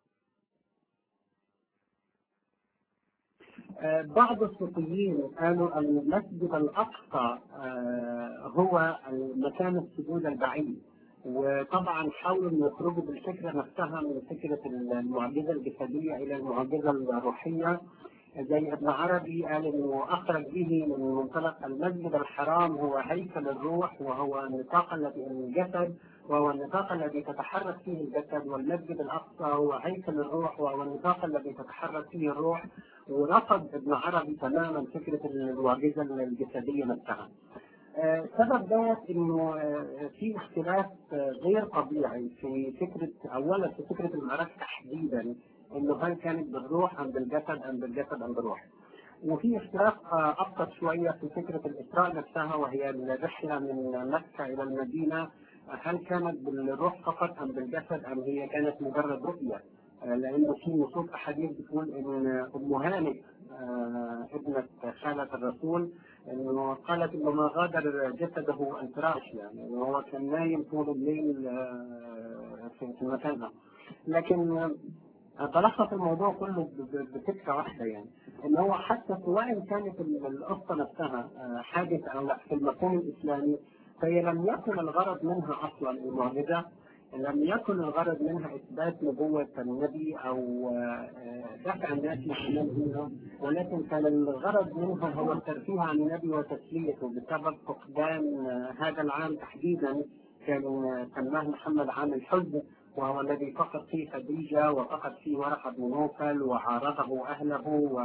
Speaker 3: آه، بعض الصوفيين قالوا أن المسجد الأقصى آه، هو مكان السجود البعيد وطبعا حاولوا أن يخرجوا بالفكرة نفسها من فكرة المعجزة الجسدية إلى المعجزة الروحية زي ابن عربي قال انه اخرج به من منطلق المسجد الحرام هو هيكل الروح وهو النطاق الذي الجسد وهو النطاق الذي تتحرك فيه الجسد والمسجد الاقصى هو هيكل الروح وهو النطاق الذي تتحرك فيه الروح ورفض ابن عربي تماما فكره المعجزه الجسديه نفسها.
Speaker 2: آه، السبب دوت انه آه، في اختلاف آه، غير طبيعي في فكره اولا في فكره المعركه تحديدا انه هل كانت بالروح ام بالجسد ام بالجسد ام بالروح. وفي اختلاف آه، ابسط شويه في فكره الاسراء نفسها وهي الرحله من مكه الى المدينه هل كانت بالروح فقط ام بالجسد ام هي كانت مجرد رؤيه؟ آه، لانه في نصوص احاديث بتقول ان ام هانئ آه، ابنه خاله الرسول انه قالت انه ما غادر جسده الفراش يعني إنه هو كان نايم طول الليل آه، في في مكانها لكن آه، بلخص الموضوع كله ب- ب- بفكره واحده يعني ان هو حتى سواء كانت ال- القصه نفسها آه، حادثه او لا في المفهوم الاسلامي فهي لم يكن الغرض منها اصلا المعجزه لم يكن الغرض منها اثبات نبوه النبي او آه، آه، دفع الناس لحملها ولكن كان الغرض منها هو الترفيه عن النبي وتسليته بسبب فقدان آه، هذا العام تحديدا كان آه، سماه محمد عام الحزن وهو الذي فقد فيه خديجة وفقد فيه ورقة بن نوفل وعارضه أهله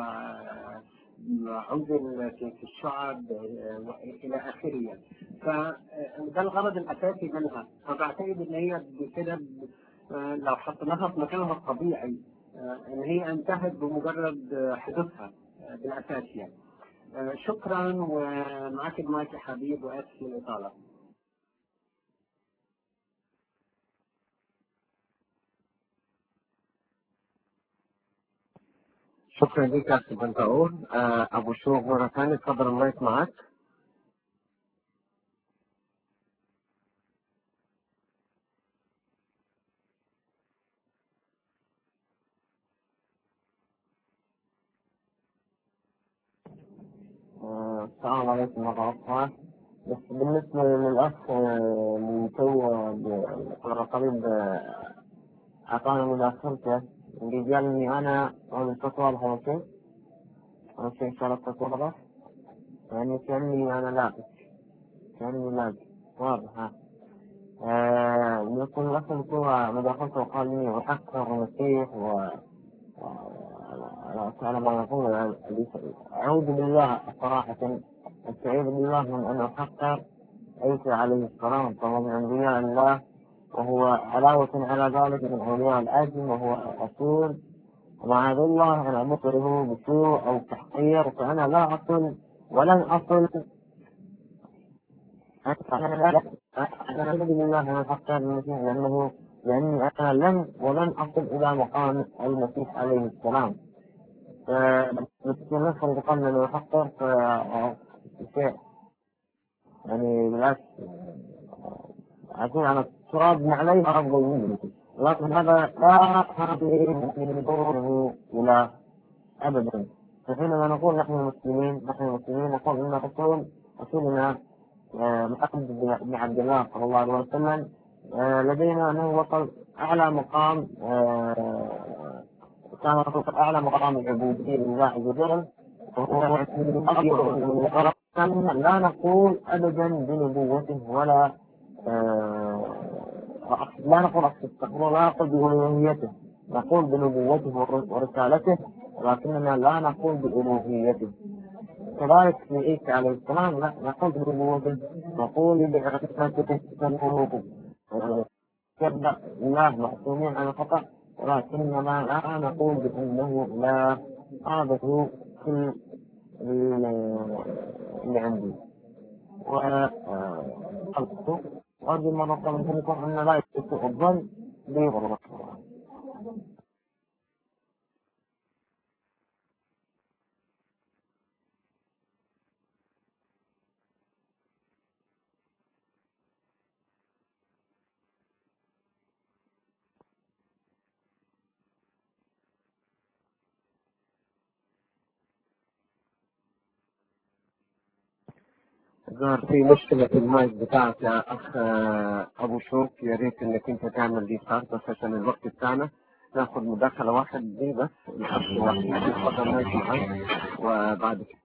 Speaker 2: وعزل في في الشعب آه، إلى آخره يعني. فده الغرض الأساسي منها فبعتقد إن هي بكده آه، لو حطيناها في مكانها الطبيعي آه، إن هي انتهت بمجرد آه، حدوثها آه، بالأساس يعني. آه، شكرا ومعاك المايك يا حبيب وآسف للإطالة.
Speaker 5: شكرا لك يا أخي بنتاول آه، أبو شوق مرة ثانية تفضل المايك معك آه، السلام عليكم مرة أخرى بس بالنسبة للأخ آه، اللي تو القريب أعطانا مداخلته اللي قال إني أنا أنا الصوت واضح أول شيء أول شيء إن شاء الله الصوت واضح يعني كأني أنا لابس كأني لابس واضح ها آه، يكون الأخ اللي تو مداخلته وقال إني أحقر المسيح و على ما يقول أعوذ بالله صراحة أستعيذ بالله من أن أحقر عيسى عليه السلام فهو من أنبياء الله وهو علاوة على ذلك من أولياء الأجل وهو رسول ومعاذ الله أن أذكره بسوء أو تحقير فأنا لا أصل ولن أصل أنا لا أنا أعوذ بالله من أحقر المسيح لأنه لأني أنا لن ولن أصل إلى مقام المسيح عليه السلام فمسكين نفسه قبل أن يحقر شيء يعني بالعكس أكون على التراب عليه أفضل منه لكن هذا لا من ضره إلى أبدا فحينما نقول نحن المسلمين نحن المسلمين نقول إن رسول رسولنا آه، محمد بن عبد الله صلى الله عليه وسلم آه، لدينا أنه وصل أعلى مقام آه، كان وصل أعلى مقام العبودية لله عز وجل وهو لا نقول أبدا بنبوته ولا آه، لا نقول استغفر لا نقول بألوهيته نقول بنبوته ور- ورسالته ولكننا لا نقول بألوهيته كذلك في عيسى عليه السلام لا نقول بنبوته نقول بعصمته تنبوته يبدأ الله معصومين عن الخطأ ولكننا لا نقول بأنه لا هذا هو كل اللي عندي وخلقته وأرجو مرة منكم أن لا يسوء الظن بي والله ظهر في مشكلة في المايك بتاعك يا أخ آه، أبو شوك يا ريت إنك أنت تعمل دي ستارت بس عشان الوقت بتاعنا ناخد مداخلة واحد دي بس الأخ واحد اتفضل المايك معاك وبعد كده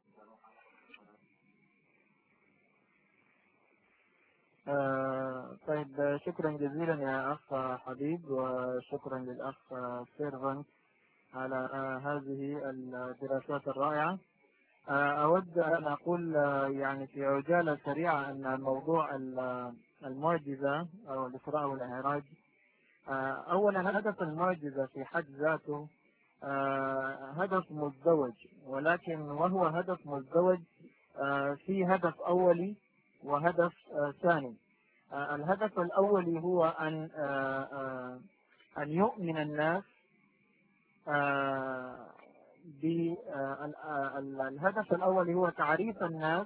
Speaker 7: آه، طيب آه، شكرا جزيلا يا أخ حبيب وشكرا للأخ سيرفنت على آه، هذه الدراسات الرائعة آه، أود أن أقول آه، يعني في عجالة سريعة أن موضوع ال- المعجزة أو الإسراء والإعراج آه، أولا هدف المعجزة في حد ذاته آه، هدف مزدوج ولكن وهو هدف مزدوج آه، في هدف أولي وهدف آه، ثاني آه، الهدف الأولي هو أن آه، آه، أن يؤمن الناس آه، ب- آه، ال- آه، ال- الهدف الأول هو تعريف الناس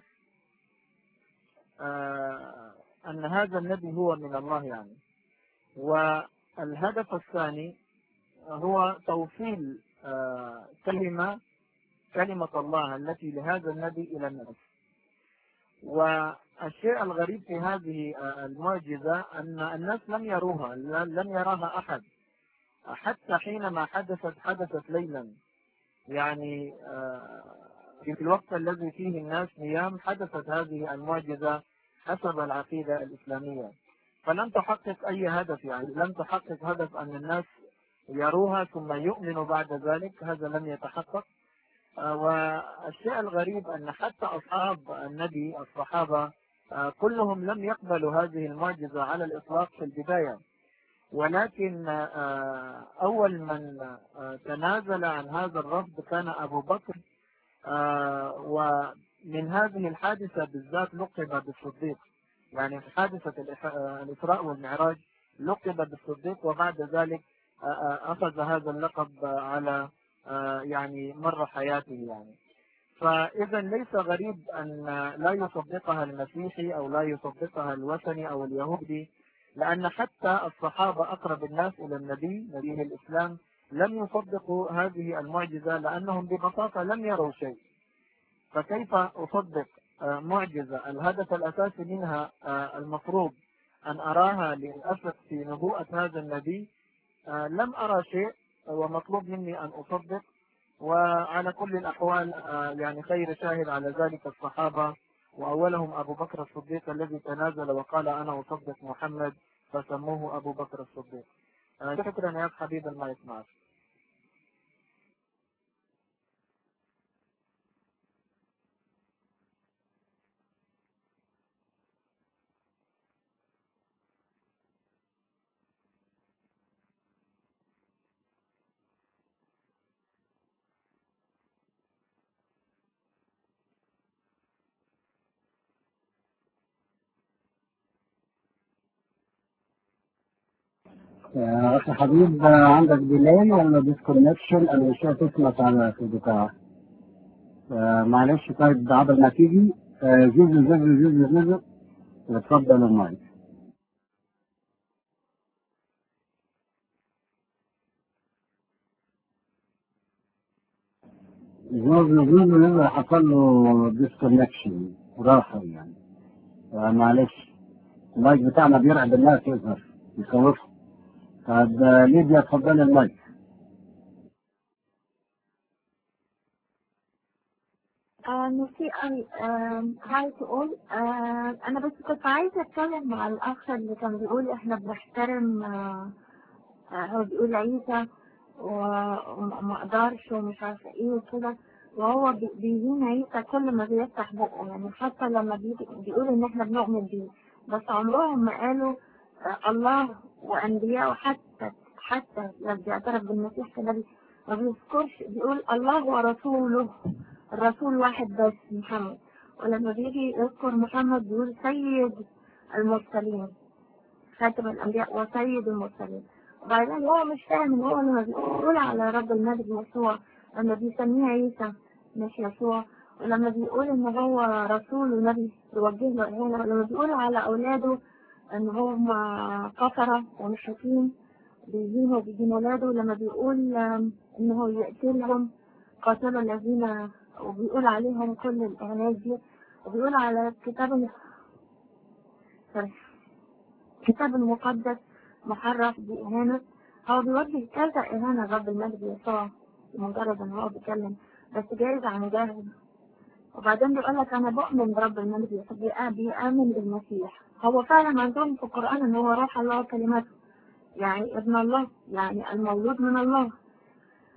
Speaker 7: آه، أن هذا النبي هو من الله يعني والهدف الثاني هو توصيل آه، كلمة كلمة الله التي لهذا النبي إلى الناس والشيء الغريب في هذه آه، المعجزة أن الناس لم يروها لم يراها أحد حتى حينما حدثت حدثت ليلا يعني آه، في الوقت الذي فيه الناس نيام حدثت هذه المعجزة حسب العقيدة الإسلامية فلم تحقق أي هدف يعني لم تحقق هدف أن الناس يروها ثم يؤمنوا بعد ذلك هذا لم يتحقق آه، والشيء الغريب أن حتى أصحاب النبي الصحابة آه، كلهم لم يقبلوا هذه المعجزة على الإطلاق في البداية ولكن آه، أول من آه، تنازل عن هذا الرفض كان أبو بكر آه، ومن هذه الحادثة بالذات لقب بالصديق يعني في حادثة الإح- آه، الإسراء والمعراج لقب بالصديق وبعد ذلك آه، آه، أخذ هذا اللقب آه، على آه، يعني مر حياته يعني فإذا ليس غريب أن لا يصدقها المسيحي أو لا يصدقها الوثني أو اليهودي لأن حتى الصحابة أقرب الناس إلى النبي نبي الإسلام لم يصدقوا هذه المعجزة لأنهم ببساطة لم يروا شيء فكيف أصدق آه، معجزة الهدف الأساسي منها آه، المفروض أن أراها لأثق في نبوءة هذا النبي آه، لم أرى شيء ومطلوب مني أن أصدق وعلى كل الأحوال آه، يعني خير شاهد على ذلك الصحابة وأولهم أبو بكر الصديق الذي تنازل وقال أنا أصدق محمد فسموه أبو بكر الصديق آه، شكرا يا أخ حبيب ما يسمعك
Speaker 1: يا أخي حبيب آه، عندك ديلاي ولا ديسكونكشن أنا مش شايف اسمك على في البتاع آه، معلش طيب عبر ما تيجي آه، زوزو زوزو زوزو زوزو اتفضل المايك زوزو زوزو زوزو حصل له ديسكونكشن رافع يعني آه، معلش المايك بتاعنا بيرعب الناس يظهر يخوفهم طب آه، ليديا اتفضلي المايك
Speaker 6: آه، ميرسي قوي آه، هاي تقول آه، انا بس كنت عايزه اتكلم مع الاخ اللي كان بيقول احنا بنحترم آه، آه، هو بيقول عيسى و- وما اقدرش ومش عارفه ايه وكده وهو بي- بيهين عيسى كل ما بيفتح بقه يعني حتى لما بيجي بيقول ان احنا بنؤمن بيه بس عمرهم ما قالوا آه، الله وانبياء وحتى حتى لما بيعترف بالمسيح كنبي ما بيذكرش بيقول الله ورسوله الرسول واحد بس محمد ولما بيجي يذكر محمد بيقول سيد المرسلين خاتم الأنبياء وسيد المرسلين وبعدين هو مش فاهم ان هو لما بيقول على رب المجد يسوع لما بيسميه عيسى مش يسوع ولما بيقول ان هو رسول ونبي يوجه له إهانة ولما بيقول على أولاده ان هم كفرة ومشركين بيهينوا وبيدين ولاده لما بيقول آم، انه يقتلهم قاتلوا الذين وبيقول عليهم كل الإعلانات دي وبيقول على الكتاب ال- سوري. الكتاب المقدس محرف بإهانة هو بيوجه كذا إهانة لرب المجد يسوع مجرد إن هو بيتكلم بس جايز عن جاهل وبعدين بيقول لك أنا بؤمن برب المجد يسوع بيآ- بيآمن بالمسيح هو فعلا عندهم في القرآن إن هو روح الله وكلماته يعني ابن الله يعني المولود من الله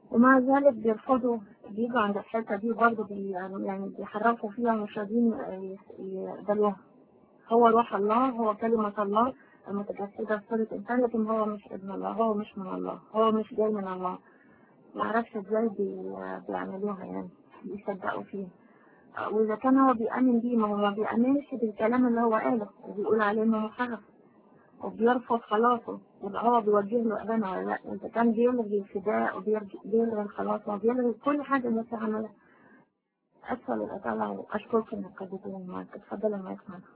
Speaker 6: ومع ذلك بيرفضوا بيجوا عند الحتة دي برضه بي يعني بيحرفوا فيها مش راضيين ي- يقبلوها هو روح الله هو كلمة الله المتجسدة في صورة إنسان لكن هو مش ابن الله هو مش من الله هو مش جاي من الله معرفش ازاي بي... بيعملوها يعني بيصدقوا فيه وإذا كان هو بيأمن بيه ما هو ما بيأمنش بالكلام اللي هو قاله وبيقول عليه إنه محرف وبيرفض خلاصه يبقى هو بيوجه له أبانا ولا لأ إذا كان بيلغي الفداء وبيلغي الخلاص وبيلغي كل حاجة الناس عملها أسفل الأطالة وأشكرك إنك قدرتني معاك اتفضل يا معاك معاك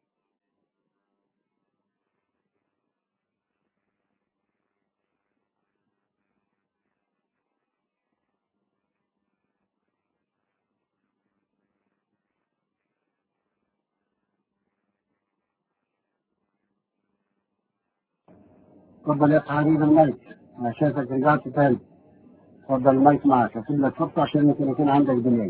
Speaker 1: اتفضل يا حبيب المايك انا شايفك رجعت تاني اتفضل المايك معك اسيب لك فرصه عشان يمكن يكون عندك ديلي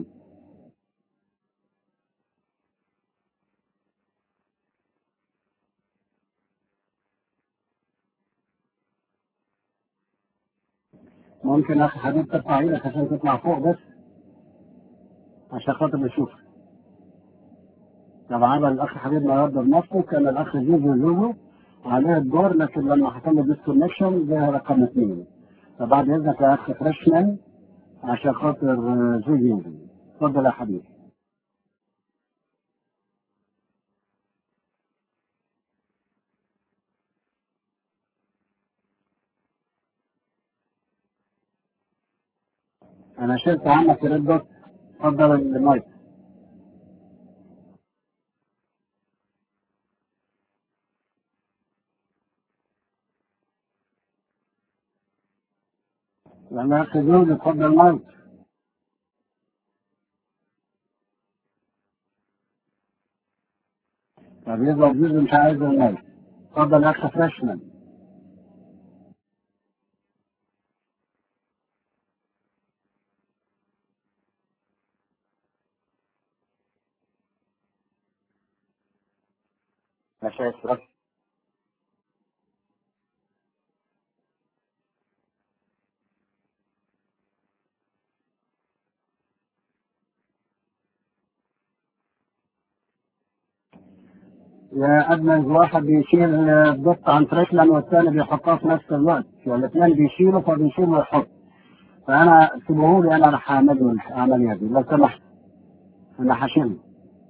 Speaker 1: ممكن اخي حبيب ترفع ايدك عشان تطلع فوق بس عشان خاطر نشوف طبعا الاخ حبيب ما يرد بنفسه كان الاخ جوجو جوجو عليه الدور لكن لما حصل له ديسكونكشن جه رقم اثنين فبعد اذنك يا اخ فريشمان عشان خاطر آه، جوجو اتفضل يا حبيبي انا شلت عنك ردك اتفضل المايك لما اخي جوجو اتفضل المايك طب يظهر جوجو مش عايز المايك اتفضل يا اخ فريشمان
Speaker 2: أنا شايف رد
Speaker 1: يا ادمن واحد بيشيل الضغط عن فريشمان والثاني بيحطها في نفس الوقت والاثنين بيشيلوا فبيشيل ويحط فانا سيبوه لي انا راح اعمل العمليه دي لو سمحت انا هشيل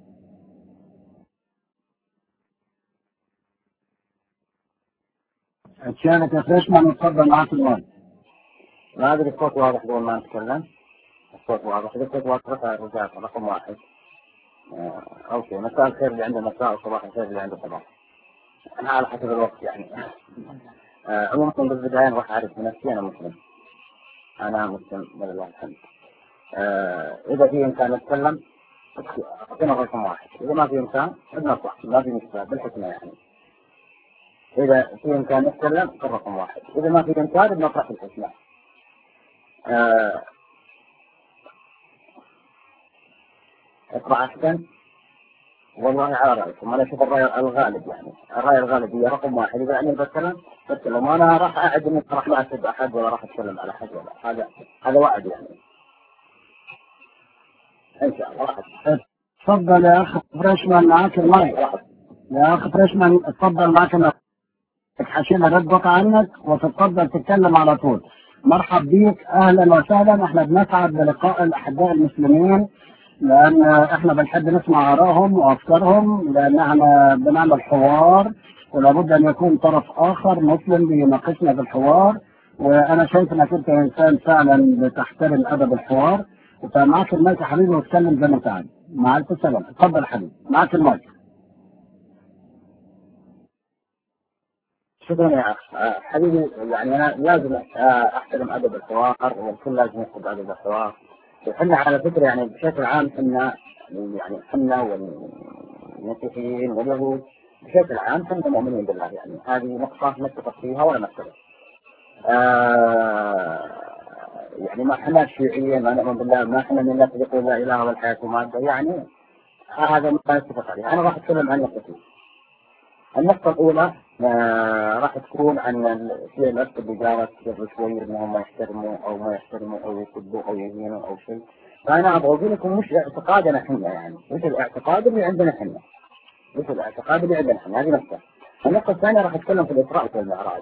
Speaker 1: اتشارك يا فريشمان وتفضل معاك المايك
Speaker 2: ما أدري الصوت واضح دون ما أتكلم الصوت واضح إذا الصوت واضح رجعت رقم واحد آه، أوكي مساء الخير اللي عنده مساء وصباح الخير اللي عنده صباح أنا على حسب الوقت يعني آه، عموما بالبداية راح أعرف بنفسي أنا مسلم أنا مسلم ولله الحمد آه، إذا في إمكان أتكلم أعطينا رقم واحد إذا ما في إمكان بنصح ما في مشكلة بالحكمة يعني إذا في إمكان نتكلم كان رقم واحد إذا ما في إمكان بنطرح الحكمة آه، اقرأ أحسن والله على رأيكم أنا أشوف الرأي الغالب يعني الرأي الغالب هي رقم واحد إذا أنا بتكلم بتكلم وأنا راح أعد إني راح لا أسب أحد ولا راح أتكلم على أحد ولا هذا هذا وعد يعني إن شاء الله راح أتكلم.
Speaker 1: اتفضل يا اخ فريشمان معاك المايك
Speaker 2: راح
Speaker 1: يا اخ فريشمان اتفضل معاك المايك هشيل ردك عنك وتتفضل تتكلم على طول مرحب بيك اهلا وسهلا احنا بنسعد بلقاء الاحباء المسلمين لان احنا بنحب نسمع ارائهم وافكارهم لان احنا بنعمل حوار ولابد ان يكون طرف اخر مسلم بيناقشنا في الحوار وانا شايف انك انت انسان فعلا بتحترم ادب الحوار فمعاك المايك يا حبيبي واتكلم زي ما انت عايز مع الف سلامه اتفضل يا حبيبي معاك المايك
Speaker 2: شكرا يا اخ آه، حبيبي يعني انا لازم آه، احترم ادب الحوار والكل لازم يحب ادب الحوار وحنا على فكره يعني بشكل عام حنا يعني حنا والمسيحيين واليهود بشكل عام حنا مؤمنين بالله يعني هذه نقطة نتفق فيها ولا نختلف. آه يعني ما احنا شيوعيين ما نؤمن بالله ما احنا من الناس يقول لا اله الا الحياه ماده يعني هذا ما نتفق عليه انا راح اتكلم عن نقطتين. النقطة الأولى
Speaker 1: آه، راح تكون عن ال- في نفس اللي جارت قبل شوي انهم ما يحترموا او ما يحترموا او يسبوا او يهينوا او شيء فانا ابغى اقول لكم مش اعتقادنا احنا يعني مش الاعتقاد اللي عندنا احنا مش الاعتقاد اللي عندنا احنا هذه نقطة النقطة الثانية راح اتكلم في الاسراء والمعراج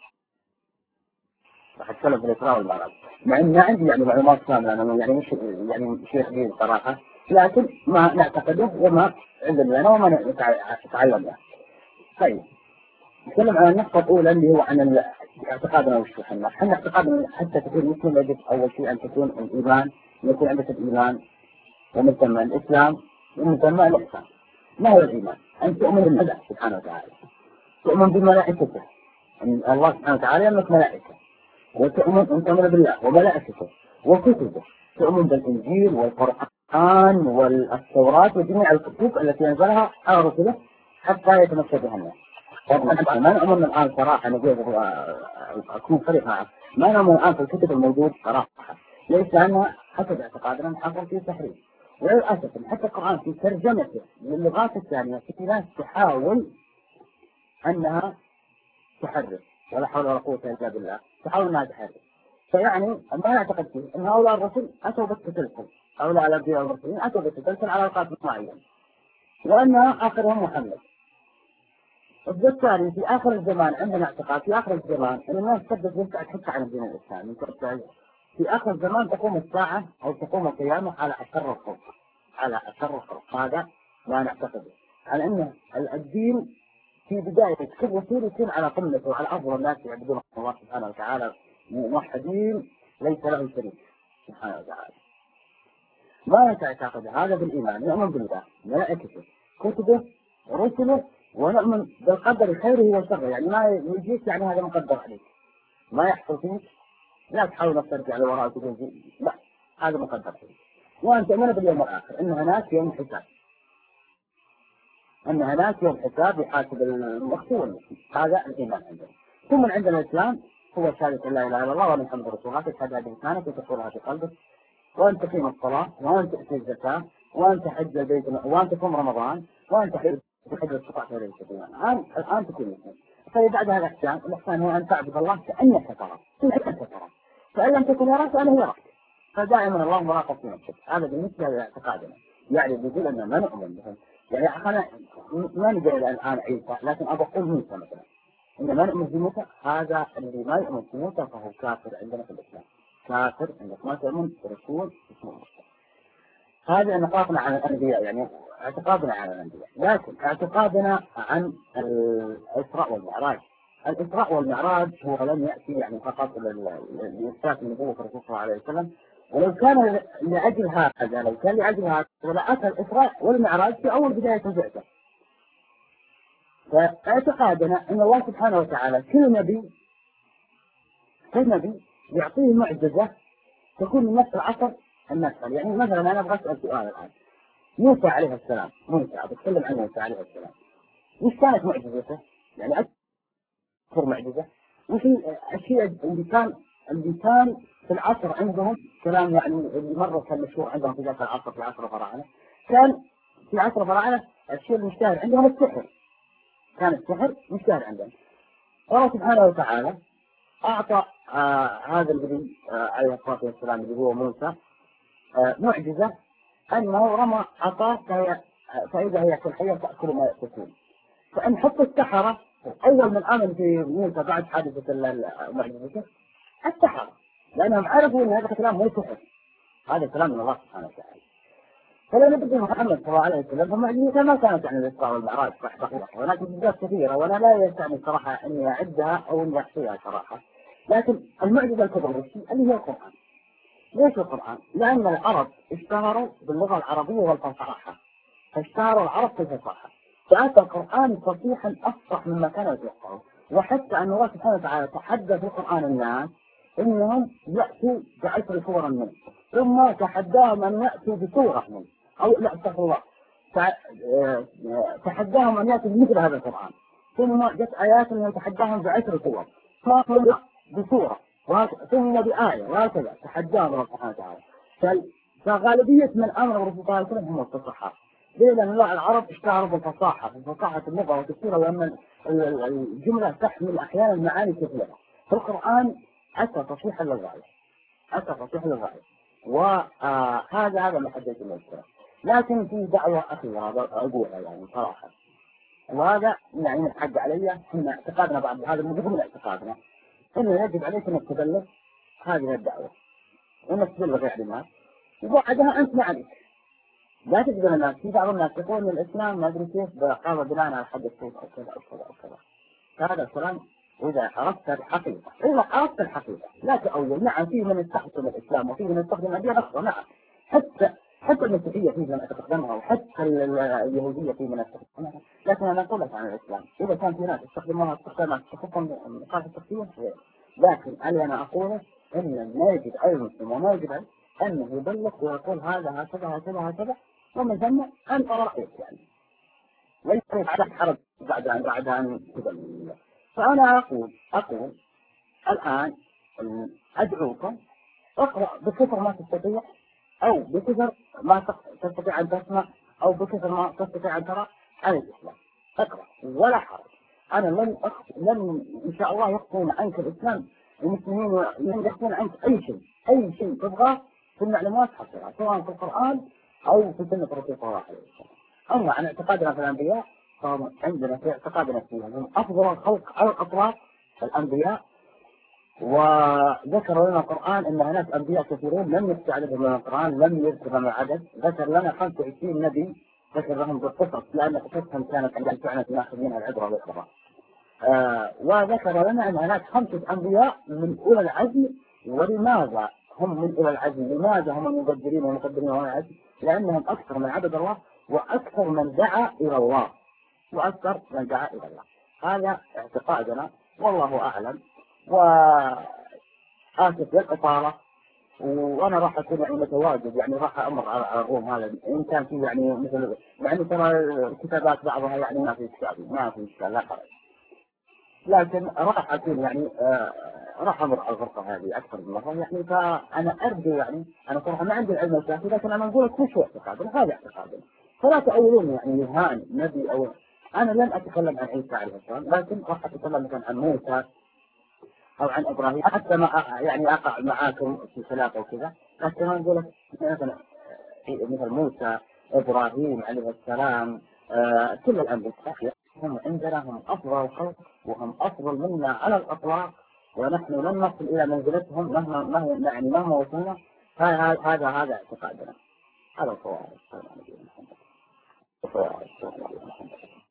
Speaker 1: راح اتكلم في الاسراء والمعراج مع ان ما عندي يعني معلومات كاملة انا يعني مش يعني شيخ دين صراحة لكن ما نعتقده وما عندنا لنا وما نتع- نتعلمه طيب نتكلم عن النقطة الأولى اللي هو عن ال- اعتقادنا وش احنا، احنا اعتقادنا حتى تكون مسلم يجب أول شيء أن تكون الإيمان يكون عندك الإيمان ومن ثم الإسلام ومن ثم الإحسان. ما هو الإيمان؟ أن تؤمن بالله سبحانه وتعالى. تؤمن بملائكته. أن الله سبحانه وتعالى يملك ملائكة. وتؤمن أن تؤمن بالله وملائكته وكتبه. تؤمن بالإنجيل والقرآن والتوراة وجميع الكتب التي أنزلها على رسله حتى يتمسك بها الناس. طبعا ما نؤمن الان صراحه نقول اكون صريح معك ما نؤمن الان في الكتب الموجود صراحه ليس لان حسب اعتقادنا حصل فيه تحريف وللاسف إن حتى القران في ترجمته للغات الثانيه في ناس تحاول انها تحرف ولا حول ولا قوه الا بالله تحاول انها تحرف فيعني ما نعتقد فيه ان هؤلاء الرسل اتوا بالتسلسل هؤلاء الانبياء والمرسلين اتوا بالتسلسل على اوقات معينه وان اخرهم محمد وبالتالي في اخر الزمان عندنا اعتقاد في اخر الزمان ان الناس تبدا تبتعد حتى عن الدين الاسلامي تبتعد في اخر الزمان تقوم الساعه او تقوم القيامه على اشر الخلق على اشر الخلق هذا ما نعتقده على ان الدين في بدايه كل رسول يكون على قمته وعلى افضل الناس يعبدون الله سبحانه وتعالى موحدين ليس له شريك سبحانه وتعالى ما تعتقد هذا بالايمان نؤمن بالله ملائكته كتبه رسله ونؤمن بالقدر خيره وشره يعني ما يجيك يعني هذا مقدر عليك ما يحصل فيك لا تحاول انك ترجع لوراء وتقول زي- لا هذا مقدر فيك وان تؤمن باليوم الاخر ان هناك يوم حساب ان هناك يوم حساب يحاسب المخطي والمسلم هذا الايمان عندنا ثم من عندنا الاسلام هو شهاده ان لا اله الا الله وان محمد رسول الله تشهد هذه بلسانك وتقولها في قلبك وان تقيم الصلاه وان تؤتي الزكاه وان تحج البيت وان تصوم رمضان وان تحج بحج استطعت اليه سبيلا الان الان تكون مسلم طيب بعد هذا الاحسان الاحسان هو ان تعبد الله كانك تراه كانك تراه فان لم تكن يراك فانه يراك فدائما الله مراقب في نفسك هذا بالنسبه لاعتقادنا يعني بيقول ان ما نؤمن بهم يعني انا ما نقول الان عيسى لكن ابى اقول موسى مثلا ان ما نؤمن بموسى هذا اللي ما يؤمن بموسى فهو كافر عندنا في الاسلام كافر انك ما تؤمن برسول اسمه موسى هذه نقاطنا عن الانبياء يعني اعتقادنا عن الانبياء لكن اعتقادنا عن الاسراء والمعراج الاسراء والمعراج هو لم ياتي يعني فقط لاثبات نبوه الرسول صلى الله عليه وسلم ولو كان لاجل هذا لو كان لاجل هذا لاتى الاسراء والمعراج في اول بدايه البعثه فاعتقادنا ان الله سبحانه وتعالى كل نبي كل نبي يعطيه معجزه تكون من نفس العصر الناس يعني مثلا انا ابغى اسال سؤال الان موسى عليه السلام موسى بتكلم عن موسى عليه السلام وش كانت معجزته؟ يعني اكثر معجزه وش الشيء اللي كان اللي كان في العصر عندهم كلام يعني اللي مره كان مشهور عندهم في ذاك العصر في عصر الفراعنه كان في عصر الفراعنه الشيء المشتهر عندهم السحر كان السحر مشتهر عندهم الله سبحانه وتعالى اعطى آه هذا النبي آه عليه الصلاه والسلام اللي هو موسى آه معجزه انه رمى عصاه فهي فاذا هي كالحيه تاكل ما ياكلون فان حط السحره اول من امن في موسى بعد حادثه معجزته السحره لانهم عرفوا ان هذا الكلام مو سحر هذا كلام من الله سبحانه وتعالى فلما نبي محمد صلى الله عليه وسلم فمعجزته ما كانت عن الاسراء والمعراج صح دقيقه ولكن معجزات كثيره وانا لا يستعني صراحه اني اعدها او اني احصيها صراحه لكن المعجزه الكبرى اللي هي القران ليش القرآن؟ لأن العرب اشتهروا باللغة العربية والفصاحة فاشتهروا العرب في الفصاحة فأتى القرآن فصيحا أفصح مما كانوا يتوقعون وحتى أن الله سبحانه وتعالى تحدى في القرآن الناس إنهم يأتوا بعشر سور منه ثم تحداهم أن يأتوا بسورة منه أو لا استغفر الله تحداهم أن يأتوا بمثل هذا القرآن ثم جت آيات يتحداهم بعشر سور بسورة ثم بآية وهكذا تحداهم الله سبحانه وتعالى فغالبية من آمن بالرسول صلى الله عليه وسلم هم الفصحاء ليه؟ لأن العرب اشتهروا بالفصاحة بفصاحة اللغة وتفسيرها وأن ال- ال- الجملة تحمل أحيانا معاني كثيرة في القرآن أتى فصيحا للغاية أتى فصيحا للغاية وهذا هذا ما حدث المذكرة لكن في دعوة أخيرة أقولها يعني صراحة وهذا يعني نتحدى علي احنا اعتقادنا بعد هذا الموضوع من اعتقادنا انه يجب عليك انك تبلغ هذه الدعوه وانك تبلغ يعني الناس وبعدها انت ما عليك لا تقدر الناس في بعض الناس يقول ان الاسلام ما ادري كيف قام بناء على حد الصوت او كذا او كذا او كذا هذا الكلام اذا عرفت الحقيقه اذا عرفت الحقيقه لا تأول نعم في من يستخدم الاسلام وفي من يستخدم الاديان اخرى نعم حتى حتى المسيحيه في من يستخدمها وحتى ال- اليهوديه في من يستخدمها لكن انا اقول لك عن الاسلام اذا كان في ناس يستخدموها استخدامات تخصهم مصالح الشخصيه غير. لكن اللي انا اقوله ان ما يجب على المسلم وما يجب عليه انه يبلغ ويقول هذا هكذا هكذا هكذا ومن ثم انت رايك يعني ليس عليك حرج بعد ان بعد ان تبلغ فانا اقول اقول الان ادعوكم اقرا بكثر ما تستطيع او بكثر ما تق- تستطيع ان تسمع او بكثر ما تستطيع ان ترى عن الاسلام اقرا ولا حرج انا لن أخ... لن ان شاء الله يخفون عنك الاسلام المسلمين لن يخفون عنك اي شيء اي شيء تبغاه في المعلومات حصلها سواء في القران او في سنه الرسول صلى الله عليه وسلم اما عن اعتقادنا في الانبياء فهم عندنا في اعتقادنا فيهم هم افضل الخلق على الاطلاق الانبياء وذكر لنا القرآن أن هناك أنبياء كثيرون لم يستعرضوا من القرآن لم يذكر لنا العدد ذكر لنا 25 نبي ذكر لهم بالقصص لأن قصصهم كانت عند فعلا ناخذ منها العبرة والعبرة آه وذكر لنا أن هناك خمسة أنبياء من أولى العزم ولماذا هم من أولى العزم؟ لماذا هم المبدرين والمقدرين أولى العزم؟ لأنهم أكثر من عبد الله وأكثر من دعا إلى الله وأكثر من دعا إلى الله هذا اعتقادنا والله أعلم وآسف للإطالة وأنا راح أكون يعني متواجد يعني راح أمر على على الروم هذا إن كان في يعني مثل يعني ترى الكتابات بعضها يعني ما في إشكال ما في إشكال لا حرج لكن راح أكون يعني آه راح أمر على الغرفة هذه أكثر من مرة يعني فأنا أرجو يعني أنا صراحة ما عندي العلم الكافي لكن أنا أقول لك وش هو اعتقادنا هذا اعتقادنا فلا تأولوني يعني يهان نبي أو أنا لن أتكلم عن عيسى عليه السلام لكن راح أتكلم مثلا عن موسى او عن ابراهيم حتى ما أ- يعني اقع معاكم في خلاف او كذا لكن انا اقول لك مثلا مثل موسى ابراهيم عليه السلام آه كل الانبياء هم عندنا هم افضل الخلق وهم افضل منا على الاطلاق ونحن لن نصل الى منزلتهم مهما مهما يعني مهما وصلنا هذا هذا هذا اعتقادنا هذا الصواب السلام على نبينا محمد الصواب السلام على نبينا محمد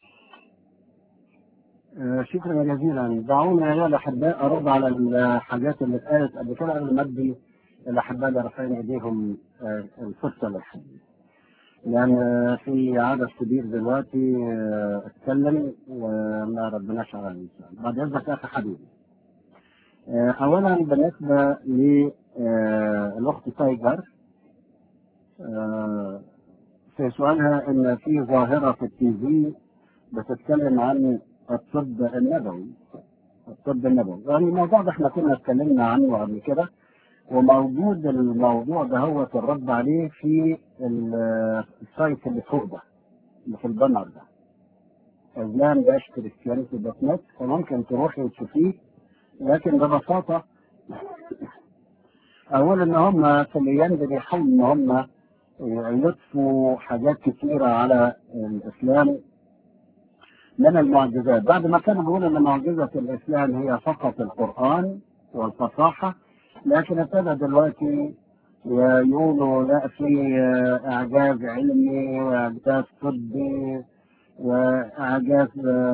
Speaker 8: آه، شكرا جزيلا دعونا يا الاحباء ارد على الحاجات اللي اتقالت قبل كده قبل ما ادي الاحباء اللي رافعين ايديهم آه، الفرصه للحديث. لان آه، في عدد كبير دلوقتي آه، اتكلم وما ردناش على الانسان. بعد اذنك يا اخي حبيبي. آه، اولا بالنسبه للاخت تايجر آه، في سؤالها ان في ظاهره في التي في بتتكلم عن الطب النبوي الطب النبوي يعني الموضوع ده احنا كنا اتكلمنا عنه قبل كده وموجود الموضوع ده هو الرد عليه في ال- السايت اللي فوق ده اللي في البانر ده اسلام داش كريستيانيتي دوت نت فممكن تروحي وتشوفيه لكن ببساطة أولا إن هم في الأيام دي بيحاولوا إن هم يضيفوا حاجات كتيرة على الإسلام من المعجزات بعد ما كانوا بيقولوا ان معجزة الاسلام هي فقط القرآن والفصاحة لكن ابتدى دلوقتي يقولوا لا في اعجاز علمي واعجاز طبي واعجاز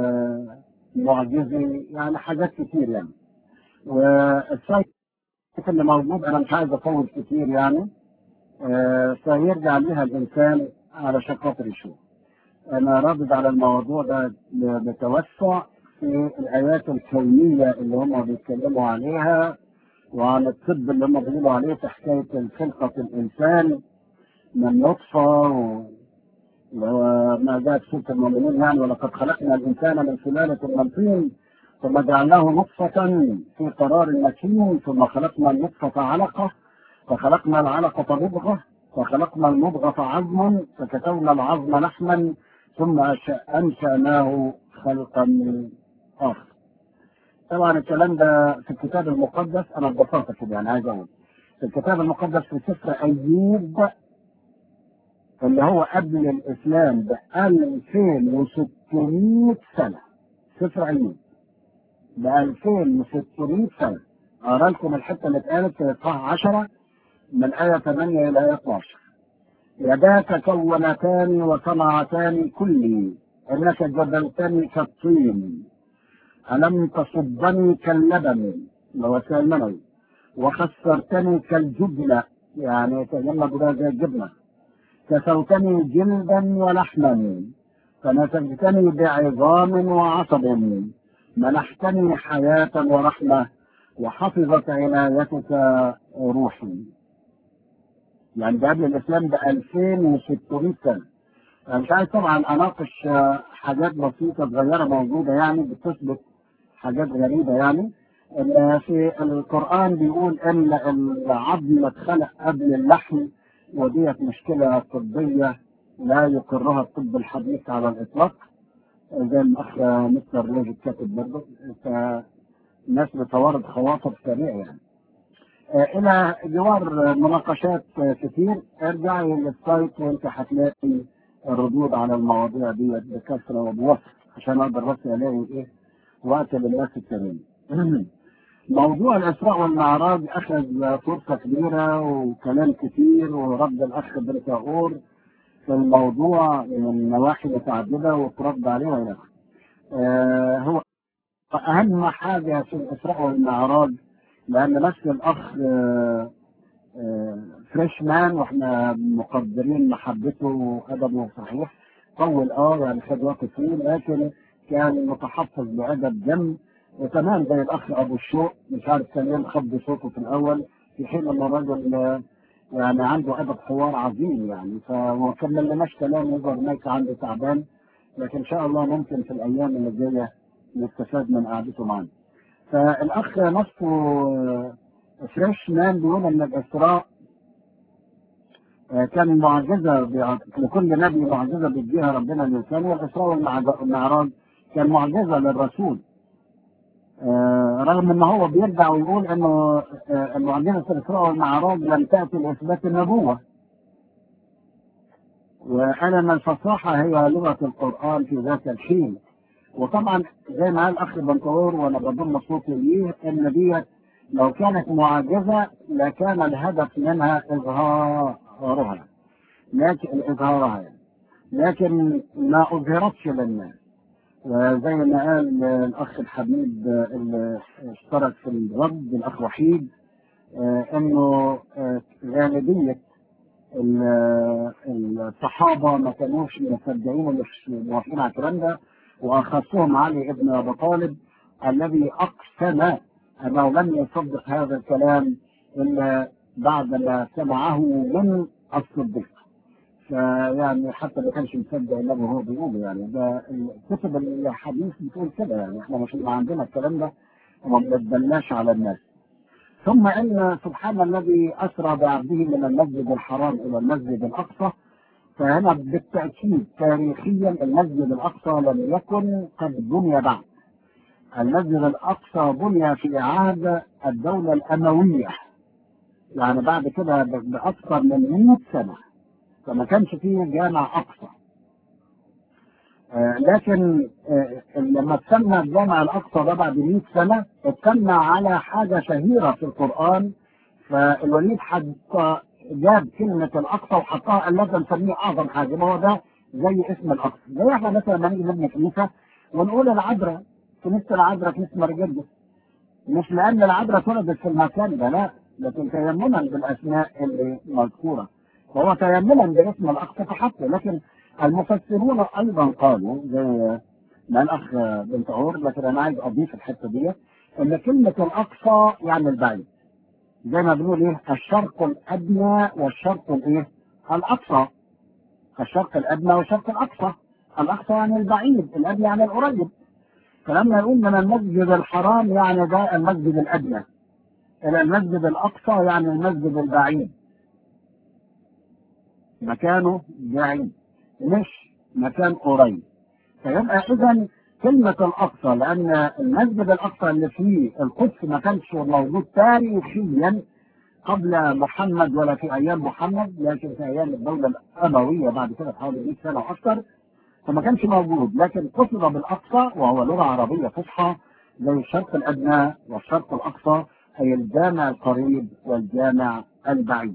Speaker 8: معجزي يعني حاجات كتير يعني والسايت اللي موجود انا مش عايز اطول كتير يعني آه، فيرجع ليها الانسان علشان خاطر يشوف انا رابط على الموضوع ده بتوسع في الايات الكونيه اللي هم بيتكلموا عليها وعن الطب اللي هم بيقولوا عليه في حكايه خلقه الانسان من نطفه و... وما جاء في سوره المؤمنين يعني ولقد خلقنا الانسان من سلاله من طين ثم جعلناه نطفه في قرار مكين ثم خلقنا النطفه علقه فخلقنا العلقه مضغه فخلقنا المضغة عظما فكسونا العظم لحما ثم أنشأ- أنشأناه خلقا آخر طبعا الكلام ده في الكتاب المقدس أنا ببساطة كده يعني عايز أقول في الكتاب المقدس في سفر أيوب اللي هو قبل الإسلام ب 2600 سنة سفر أيوب ب 2600 سنة أقرأ لكم الحتة اللي اتقالت في إصحاح 10 من آية 8 إلى آية 12 يداك كونتان وصنعتان كلي إنك جبلتني كالطين ألم تصبني كاللبن لو المنوي وخسرتني كالجبنة يعني تجمد ده زي الجبنة كسوتني جلدا ولحما فنسجتني بعظام وعصب منحتني حياة ورحمة وحفظت عنايتك روحي يعني ده قبل الإسلام ب 2600 سنة أنا مش عايز طبعا أناقش آه، حاجات بسيطة صغيرة موجودة يعني بتثبت حاجات غريبة يعني إن في القرآن بيقول إن العظم اتخلق قبل اللحم وديت مشكلة طبية لا يقرها الطب الحديث على الإطلاق زي الأخ مستر لوجيك كاتب برضه فالناس بتوارد خواطر سريعة يعني آه، إلى جوار مناقشات آه، كتير ارجعي للسايت وأنت هتلاقي الردود على المواضيع دي بكثرة وبوصف عشان أقدر بس ألاقي إيه وقت للناس التانيين. موضوع الإسراء والمعراج أخذ فرصة كبيرة وكلام كتير ورد الأخ بريتاغور في الموضوع من نواحي متعددة وترد عليها إلى آخره. آه هو أهم حاجة في الإسراء والمعراج لأن نفس الأخ آه آه فريش مان واحنا مقدرين محبته وأدبه صحيح طول اه يعني خد وقت طويل لكن كان متحفظ بأدب جم وتمام زي الأخ أبو الشوق مش عارف كان ليه خض صوته في الأول في حين إن الراجل آه، يعني عنده أدب حوار عظيم يعني فما كملناش كلام يظهر هناك عنده تعبان لكن إن شاء الله ممكن في الأيام اللي جاية نستفاد من قعدته معنا. فالأخ نفسه آه، فريش مان بيقول إن الإسراء آه، كان معجزة بيع- لكل نبي معجزة بيديها ربنا للإنسان والإسراء والمعج- والمعراج كان معجزة للرسول آه، رغم ان هو بيرجع ويقول انه آه، معجزة الإسراء والمعراج لم تأتي لإثبات النبوة وقال ان الفصاحة هي لغة القرآن في ذات الحين وطبعا زي ما قال اخ بنطور وانا بضم صوتي ليه ان ديت لو كانت معجزة لكان الهدف منها اظهارها لكن اظهارها يعني. لكن ما اظهرتش للناس وزي ما قال الاخ الحبيب اللي اشترك في الرد الاخ وحيد آه، انه آه، غالبيه ال- الصحابه ما كانوش مصدقين ومش موافقين على الكلام ده واخصهم علي ابن ابي طالب الذي اقسم انه لم يصدق هذا الكلام الا بعد ما سمعه من الصديق فيعني حتى ما كانش مصدق اللي هو بيقوله يعني ده كتب الحديث بتقول كده يعني احنا مش ما عندنا الكلام ده وما بنتبناش على الناس ثم ان سبحان الذي اسرى بعبده من المسجد الحرام الى المسجد الاقصى فهنا بالتاكيد تاريخيا المسجد الاقصى لم يكن قد بني بعد المسجد الاقصى بني في عهد الدوله الامويه يعني بعد كده ب- باكثر من 100 سنه فما كانش فيه جامع اقصى آه، لكن آه، لما اتسمى الجامع الاقصى ده بعد 100 سنه اتسمى على حاجه شهيره في القران فالوليد حتى جاب كلمه الاقصى وحطها قال لازم نسميه اعظم حاجه ما هو ده زي اسم الاقصى زي احنا مثلا لما نيجي نبني كنيسه ونقول العذراء كنيسه العذراء كنيسه مرجدس مش لان العذراء اتولدت في المكان ده لا لكن تيمما بالاسماء اللي مذكوره فهو تيمما باسم الاقصى فحطه لكن المفسرون ايضا قالوا زي ما الاخ بنت عور لكن انا عايز اضيف الحته دي ان كلمه الاقصى يعني البعيد زي ما بنقول ايه الشرق الادنى والشرق الايه الاقصى الشرق الادنى والشرق الاقصى الاقصى يعني البعيد الادنى يعني القريب فلما يقول من المسجد الحرام يعني ده المسجد الادنى الى المسجد الاقصى يعني المسجد البعيد مكانه بعيد مش مكان قريب فيبقى اذا كلمة الأقصى لأن المسجد الأقصى اللي فيه القدس ما كانش موجود تاريخيا قبل محمد ولا في أيام محمد لكن في أيام الدولة الأموية بعد كده بحوالي 100 سنة أكثر فما كانش موجود لكن قصد بالأقصى وهو لغة عربية فصحى زي الشرق الأدنى والشرق الأقصى أي الجامع القريب والجامع البعيد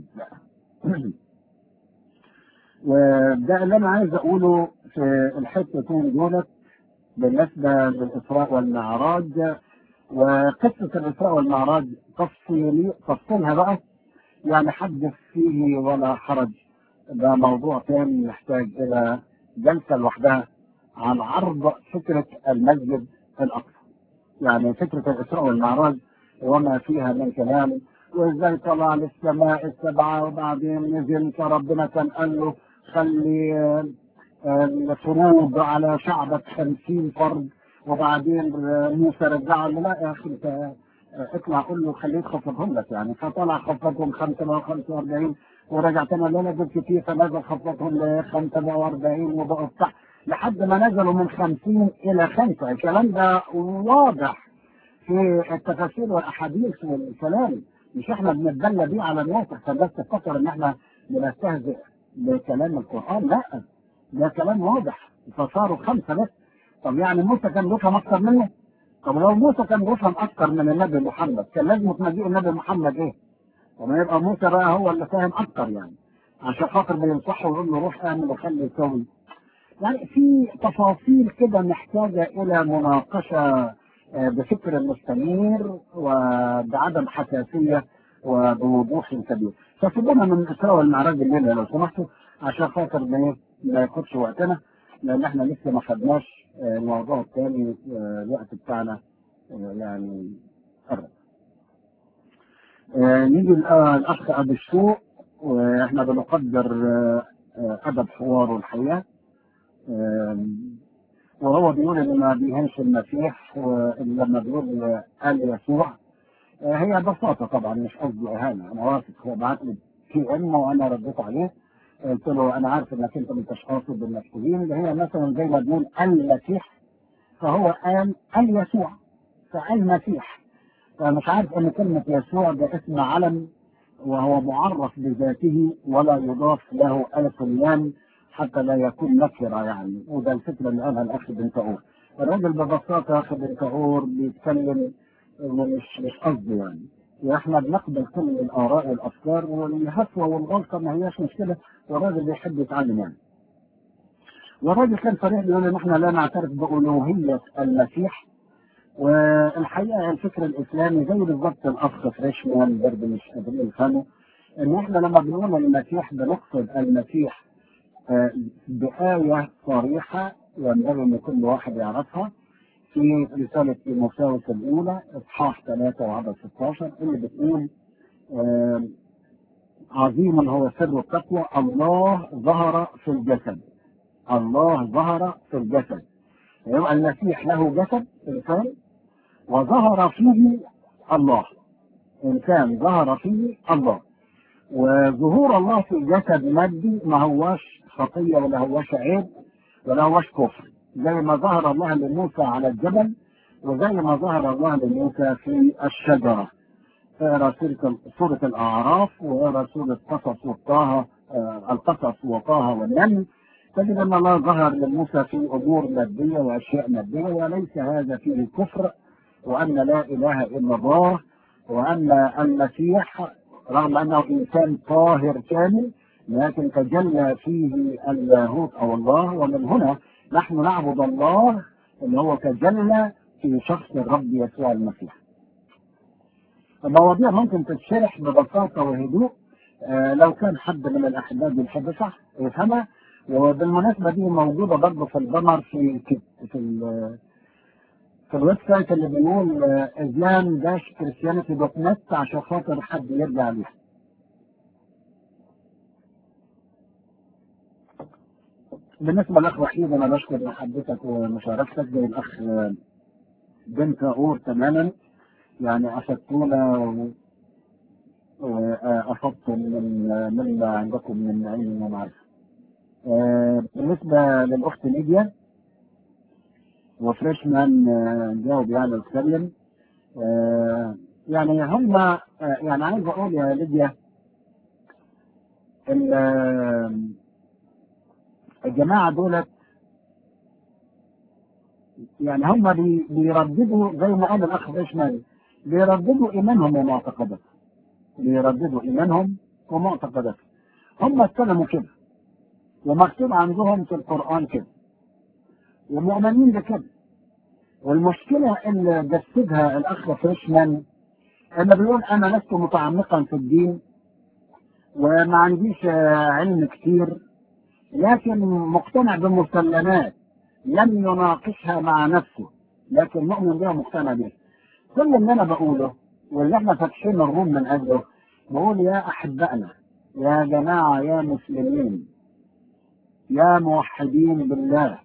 Speaker 8: وده اللي أنا عايز أقوله في الحتتين دولت بالنسبة للإسراء والمعراج وقصة الإسراء والمعراج تفصيلي تفصيلها بقى يعني حدث فيه ولا حرج ده موضوع ثاني يحتاج إلى جلسة لوحدها عن عرض فكرة المسجد الأقصى يعني فكرة الإسراء والمعراج وما فيها من كلام وإزاي طلع للسماء السبعة وبعدين نزل فربنا كان قال له خلي الفروض على شعبك خمسين فرد وبعدين موسى رجع له لا يا اخي انت اطلع قول له خليه يخفضهم لك يعني فطلع خفضهم 545 ورجع تاني لا دول كتير فنزل خفضهم ل 45 وبقوا تحت لحد ما نزلوا من 50 الى 5 الكلام ده واضح في التفاسير والاحاديث والكلام مش احنا بنتبلى بيه على الناس عشان بس تفكر ان احنا بنستهزئ بكلام القران لا ده كلام واضح فصاروا خمسه بس طب يعني موسى كان بيفهم اكتر منه طب لو موسى كان بيفهم اكتر من النبي محمد كان لازم تناديه النبي محمد ايه وما يبقى موسى بقى هو اللي فاهم اكتر يعني عشان خاطر بينصحه ويقول له روح اعمل وخلي يسوي يعني في تفاصيل كده محتاجه الى مناقشه بفكر مستنير وبعدم حساسيه وبوضوح كبير فسيبونا من الاسراء والمعراج الليله لو سمحتوا عشان خاطر ما ياخدش وقتنا لان احنا لسه ما خدناش الموضوع الثاني الوقت بتاعنا يعني قرب نيجي الاخ ابو الشوق واحنا بنقدر ادب حواره الحقيقه وهو بيقول ان ما بيهنش المسيح لما بيقول قال يسوع هي ببساطه طبعا مش قصدي اهانه انا واثق هو بعت لي في ام وانا رديت عليه قلت له انا عارف انك انت مش قاصد انك تهين اللي هي مثلا زي ما بنقول المسيح فهو قال اليسوع فقال مسيح فمش عارف ان كلمه يسوع ده اسم علم وهو معرف بذاته ولا يضاف له الف اللام حتى لا يكون نكره يعني وده الفكره اللي قالها الاخ بن كعور الراجل ببساطه يا اخ بن كعور بيتكلم مش مش قصدي يعني واحنا بنقبل كل الاراء والافكار والهفوه والغلطه ما هياش مشكله والراجل بيحب يتعلم يعني. والراجل كان صريح بيقول ان احنا لا نعترف بالوهيه المسيح والحقيقه الفكر الاسلامي زي بالظبط الاخ فريشمان برضه مش قادرين يفهموا ان احنا لما بنقول المسيح بنقصد المسيح بآية صريحة ينبغي ان كل واحد يعرفها في رسالة تيموثاوس الأولى إصحاح 3 وعدد 16 اللي بتقول آه عظيما هو سر التقوى الله ظهر في الجسد الله ظهر في الجسد يبقى المسيح له جسد إنسان وظهر فيه الله إنسان ظهر فيه الله وظهور الله في جسد مادي ما هواش خطية ولا هواش عيب ولا هواش كفر زي ما ظهر الله لموسى على الجبل وزي ما ظهر الله لموسى في الشجرة اقرا سورة سورة الأعراف واقرا سورة قصص وطه القصص وطه والنمل تجد أن الله ظهر لموسى في أمور مادية وأشياء مادية وليس هذا فيه كفر وأن لا إله إلا الله وأن المسيح رغم أنه إنسان طاهر كامل لكن تجلى فيه اللاهوت أو الله ومن هنا نحن نعبد الله اللي هو تجلى في شخص الرب يسوع المسيح. المواضيع ممكن تتشرح ببساطة وهدوء آه لو كان حد من الأحباب يحب صح يفهمها وبالمناسبة دي موجودة برضه في البنر في في في, في الويب سايت اللي بيقول اسلام داش كريستيانيتي دوت نت عشان خاطر حد يرجع ليها. بالنسبة للأخ وحيد أنا بشكر محبتك ومشاركتك زي الأخ بن كاور تماما يعني أفدتونا وأفضتم من مما عندكم من علم ومعرفة. آه، بالنسبة للأخت ليديا وفريشمان آه، جاوب يعني واتكلم آه، يعني هم آه، يعني عايز أقول يا ليديا ال- آه، الجماعة دولت يعني هم بي- بيرددوا زي ما قال الأخ فريشمان بيرددوا إيمانهم ومعتقداتهم بيرددوا إيمانهم ومعتقداتهم هم استلموا كده ومكتوب عندهم في القرآن كده ومؤمنين بكده والمشكلة اللي جسدها الأخ فريشمان اللي بيقول أنا لست متعمقا في الدين وما عنديش آه، علم كتير لكن مقتنع بمسلمات لم يناقشها مع نفسه لكن مؤمن بها مقتنع بها كل اللي أنا بقوله واللي احنا فاتحين الروم من أجله بقول يا أحبائنا يا جماعة يا مسلمين يا موحدين بالله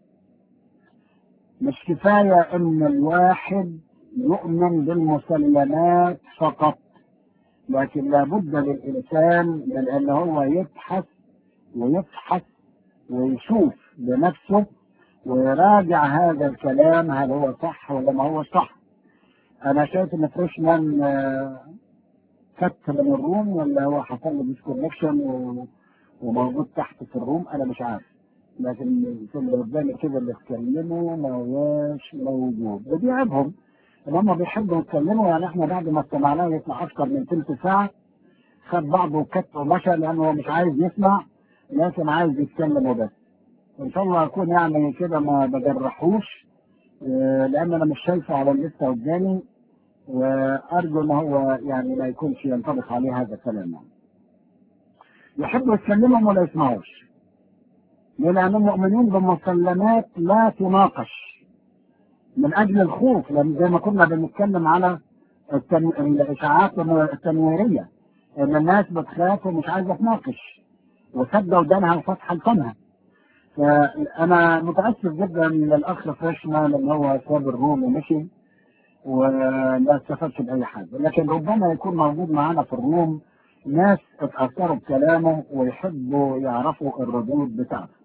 Speaker 8: مش كفاية ان الواحد يؤمن بالمسلمات فقط لكن لابد للإنسان من ان هو يبحث ويفحص ويشوف بنفسه ويراجع هذا الكلام هل هو صح ولا ما هو صح انا شايف ان فريشمان آه، فك من الروم ولا هو حصل له ديسكونكشن وموجود تحت في الروم انا مش عارف لكن في اللي قدامي كده اللي اتكلموا ما هواش موجود ده بيعيبهم ان هم بيحبوا يتكلموا يعني احنا بعد ما استمعناه يطلع اكتر من ثلث ساعه خد بعضه وكت ومشى لانه هو مش عايز يسمع لكن عايز يتكلم وبس ان شاء الله اكون يعني كده ما بجرحوش آه، لان انا مش شايفه على الليسته قدامي وارجو ان هو يعني ما يكونش ينطبق عليه هذا الكلام يعني. يحبوا يتكلموا ولا يسمعوش لأنهم مؤمنين بمسلمات لا تناقش من أجل الخوف لأن زي ما كنا بنتكلم على التن... الإشاعات التنويرية إن الناس بتخاف ومش عايزة تناقش وسد ودانها وفتح لسانها فأنا متأسف جدا للأخ فريشمان إن هو ساب الروم ومشي وما استفادش بأي حاجة لكن ربما يكون موجود معانا في الروم ناس اتأثروا بكلامه ويحبوا يعرفوا الردود بتاعته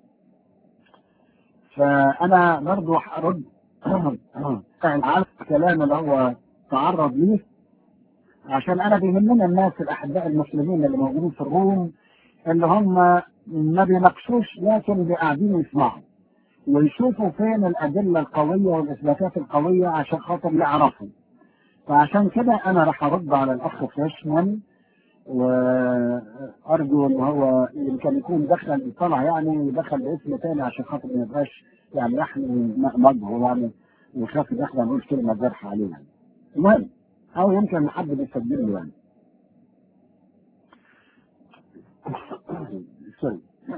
Speaker 8: فأنا برضو هرد على الكلام اللي هو تعرض ليه عشان أنا بيهمنا الناس الأحباء المسلمين اللي موجودين في الروم اللي هم ما بيناقشوش لكن قاعدين يسمعوا ويشوفوا فين الأدلة القوية والإثباتات القوية عشان خاطر يعرفوا فعشان كده أنا راح أرد على الأخ فريشمان وارجو ان هو يمكن يكون دخل طلع يعني دخل باسم تاني عشان خاطر ما يبقاش يعني يحمل مجهه يعني ويخاف يدخل نقول كلمه جرح عليه يعني. المهم او يمكن حد بيسجل له يعني. سوري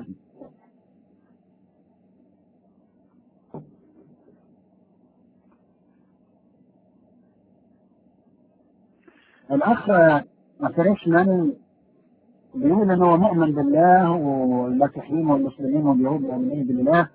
Speaker 8: الاخ فريشمان بيقول ان هو مؤمن بالله والمسيحيين والمسلمين واليهود مؤمنين بالله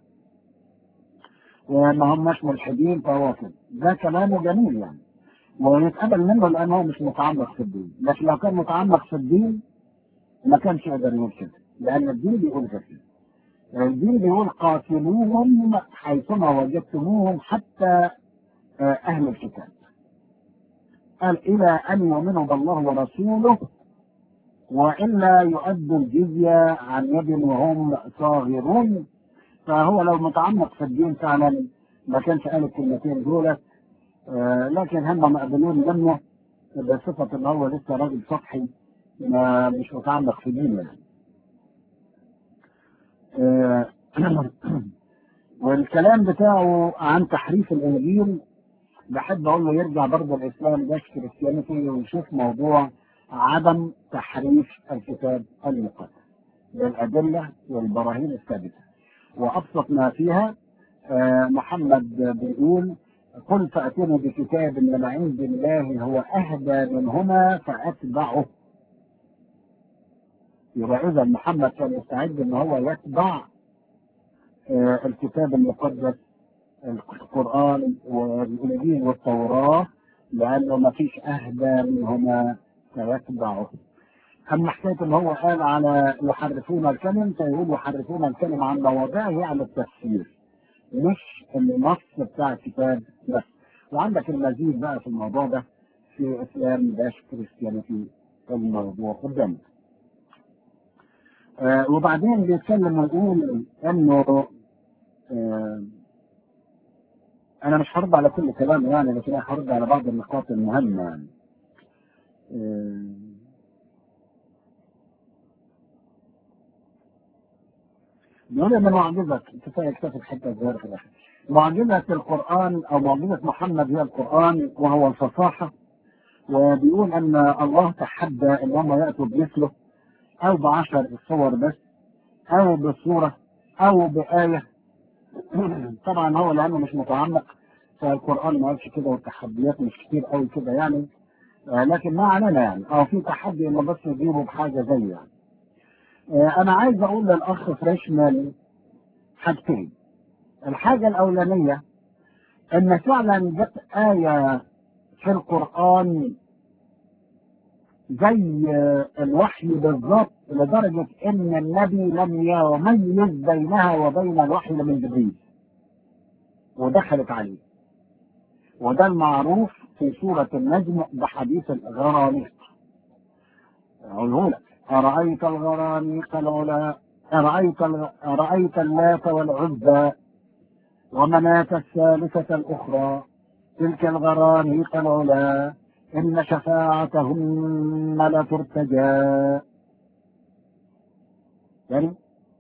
Speaker 8: وما هماش ملحدين فهو كده ده كلامه جميل يعني ويتقبل منه لان هو مش متعمق في الدين لكن لو كان متعمق في الدين ما كانش يقدر يقول كده لان الدين بيقول كده الدين بيقول قاتلوهم حيثما وجدتموهم حتى اهل الكتاب قال الى ان يؤمنوا بالله ورسوله والا يؤدوا الجزيه عن يد وهم صاغرون فهو لو متعمق في الدين فعلا ما كانش قال الكلمتين دول آه لكن هم مقبلون منه بصفه ان هو لسه راجل سطحي ما مش متعمق في دينه يعني. آه والكلام بتاعه عن تحريف الانجيل بحب اقول له يرجع برضه الاسلام ده كريستيانيتي ويشوف موضوع عدم تحريف الكتاب المقدس بالادله والبراهين الثابته وابسط ما فيها آه محمد بيقول قل فاتوني بكتاب من عند الله هو اهدى منهما فاتبعه يبقى اذا محمد كان مستعد ان هو يتبع آه الكتاب المقدس القرآن والإنجيل والتوراة لأنه ما فيش أهدى منهما في
Speaker 1: فيتبعه أما حكاية إن هو قال على يحرفون الكلم فيقول يحرفون الكلم عن مواضعه على التفسير مش النص بتاع الكتاب بس وعندك المزيد بقى في الموضوع ده في اسلام داش كريستيانيتي الموضوع قدامك آه وبعدين بيتكلم ويقول انه آه انا مش هرد على كل كلامه يعني لكن انا هرد على بعض النقاط المهمه يعني آه بيقول ان معجزه كفايه اكتفت حتى الظاهر في الاخر معجزه القران او معجزه محمد هي القران وهو الفصاحه وبيقول ان الله تحدى ان هم ياتوا بمثله او بعشر صور بس او بصوره او بايه طبعا هو لانه مش متعمق فالقران ما قالش كده والتحديات مش كتير قوي كده يعني آه لكن ما علينا يعني او في تحدي انه بس يجيبوا بحاجه زي يعني آه انا عايز اقول للاخ فريشمان حاجتين الحاجه الاولانيه ان فعلا جت ايه في القران زي الوحي بالظبط لدرجة إن النبي لم يميز بينها وبين الوحي من جبريل ودخلت عليه وده المعروف في سورة النجم بحديث الغرانيق أقوله لك أرأيت الغرانيق العلا أرأيت أرأيت اللات والعزى ومناة الثالثة الأخرى تلك الغرانيق العلا إن شفاعتهن لترتجى يعني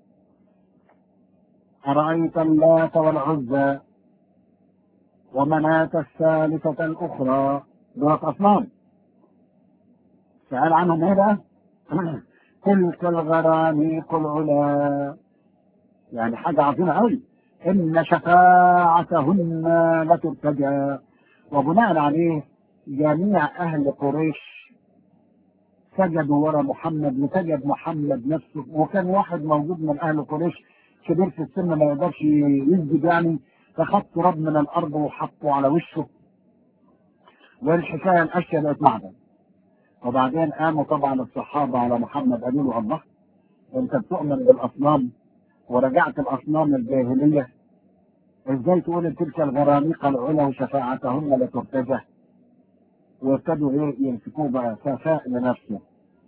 Speaker 1: أرأيت اللات والعزى ومناة الثالثة الأخرى ذات أصنام سأل عنهم إيه بقى؟ تلك الغرانيق العلا يعني حاجة عظيمة أوي إن شفاعتهن لترتجى وبناء عليه جميع أهل قريش سجدوا ورا محمد وسجد محمد نفسه وكان واحد موجود من أهل قريش كبير في السن ما يقدرش يسجد يعني فخد تراب من الأرض وحطه على وشه والحكاية الأشياء بقت معدن وبعدين قاموا طبعا الصحابة على محمد قالوا له الله أنت بتؤمن بالأصنام ورجعت الأصنام الجاهلية ازاي تقول تلك الغرانيق العلا وشفاعتهن لترتجى وابتدوا ايه يمسكوه بقى ففاء لنفسه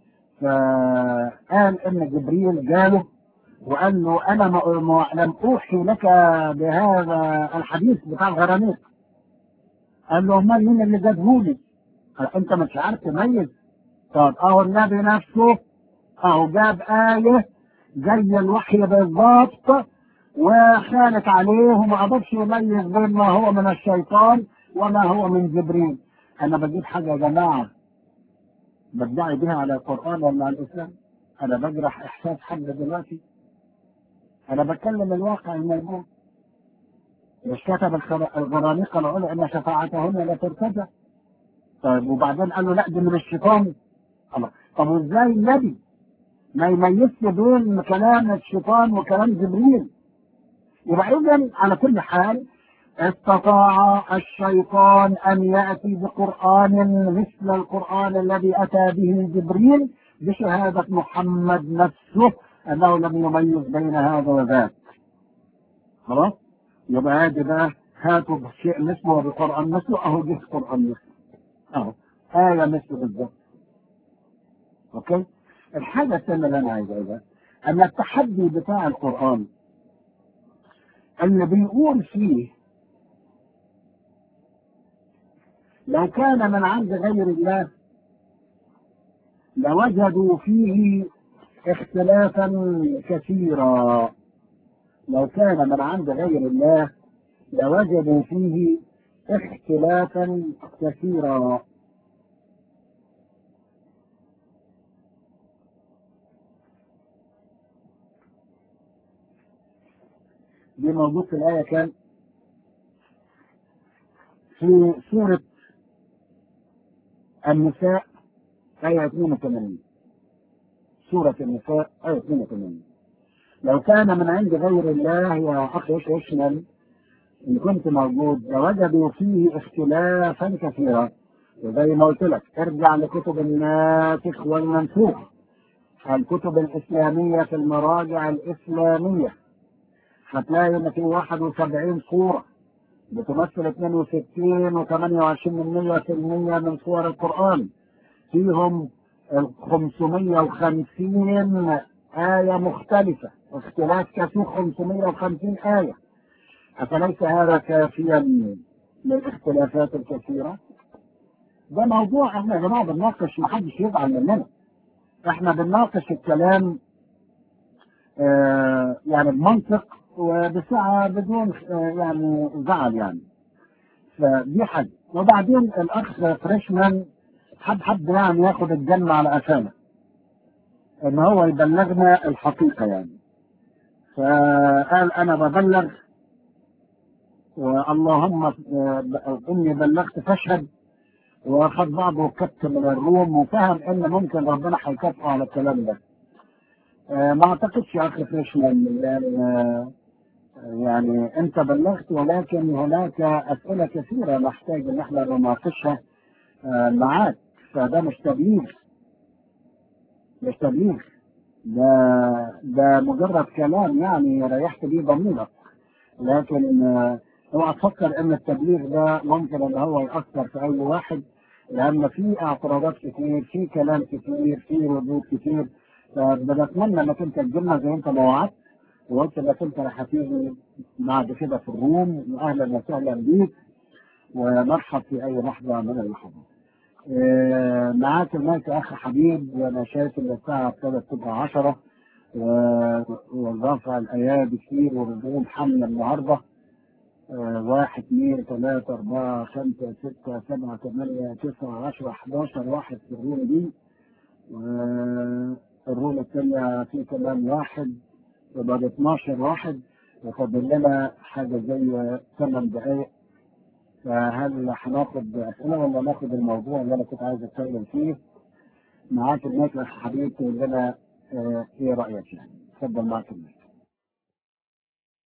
Speaker 1: فقال ان جبريل جاله وقال له انا ما ما لم اوحي لك بهذا الحديث بتاع الغرانيق قال له امال مين اللي جابهولي؟ قال انت مش عارف تميز طب اهو النبي نفسه اهو جاب ايه زي الوحي بالظبط وخانت عليه وما قدرش يميز بين ما هو من الشيطان وما هو من جبريل انا بجيب حاجه يا جماعه بدعي بها على القران ولا على الاسلام انا بجرح احساس حد دلوقتي انا بتكلم الواقع الموجود مش كتب الغرانيق العلى ان شفاعتهن لا ترتجى طيب وبعدين قال له لا دي من الشيطان الله طب وازاي النبي ما يميزش بين كلام الشيطان وكلام جبريل يبقى اذا على كل حال استطاع الشيطان ان ياتي بقران مثل القران الذي اتى به جبريل بشهاده محمد نفسه انه لم يميز بين هذا وذاك خلاص يبقى هذا بقى هاتوا بشيء مثله وبقران مثله اهو جه قران مثله اهو ايه مثله بالظبط اوكي الحاجه الثانيه اللي انا عايز اقولها ان التحدي بتاع القران اللي بيقول فيه لو كان من عند غير الله لوجدوا فيه اختلافا كثيرا لو كان من عند غير الله لوجدوا فيه اختلافا كثيرا دي موجود في الآية كان في سورة النساء آية 82 سورة النساء آية 82 لو كان من عند غير الله يا أخي إيش إيشمل إن كنت موجود لوجدوا فيه اختلافا كثيرا وزي ما قلت لك ارجع لكتب الناسخ والمنسوخ الكتب الإسلامية في المراجع الإسلامية هتلاقي إن في 71 صورة بتمثل 62 و28% من صور القرآن فيهم ال 550 آية مختلفة اختلاف كثير 550 آية أفليس هذا كافيا للاختلافات الكثيرة؟ ده موضوع احنا يا جماعة بنناقش محدش يزعل مننا احنا بنناقش الكلام آه يعني بمنطق وبسعة بدون آه يعني زعل يعني فدي حاجة وبعدين الأخ فريشمان حب حب يعني ياخد الجنة على قفانا إن هو يبلغنا الحقيقة يعني فقال أنا ببلغ واللهم آه، إني بلغت فاشهد واخد بعضه كبت من الروم وفهم ان ممكن ربنا هيكافئه على الكلام ده. آه، ما اعتقدش يا اخي فريشمان لان آه، يعني انت بلغت ولكن هناك اسئله كثيره نحتاج ان احنا نناقشها آه، معاك فده مش تبليغ مش تبليغ ده ده مجرد كلام يعني ريحت بيه ضميرك لكن آه، اوعى تفكر ان التبليغ ده ممكن ان هو ياثر في اي واحد لان في اعتراضات كتير في كلام كتير في ردود كتير فبنتمنى انك انت تجيلنا زي انت ما وعدت وقلت انك انت رح هتيجي بعد كده في الروم واهلا وسهلا بيك ومرحب في اي لحظه من اللحظات. آه، معاك المايك يا اخ حبيب وانا شايف ان الساعه ابتدت تبقى 10 والرفع الايادي كتير والرجوم حمله النهارده آه، واحد اثنين ثلاثة أربعة خمسة ستة سبعة ثمانية تسعة عشرة 11 واحد في الروم دي والروم الثانية في كمان واحد يبقى ب 12 واحد وفاضل لنا حاجة زي ثمان دقايق فهل هناخد أسئلة ولا ناخد الموضوع اللي أنا كنت عايز أتكلم فيه معاك المايك يا أخ حبيبي تقول لنا آه، إيه رأيك يعني اتفضل معاك المايك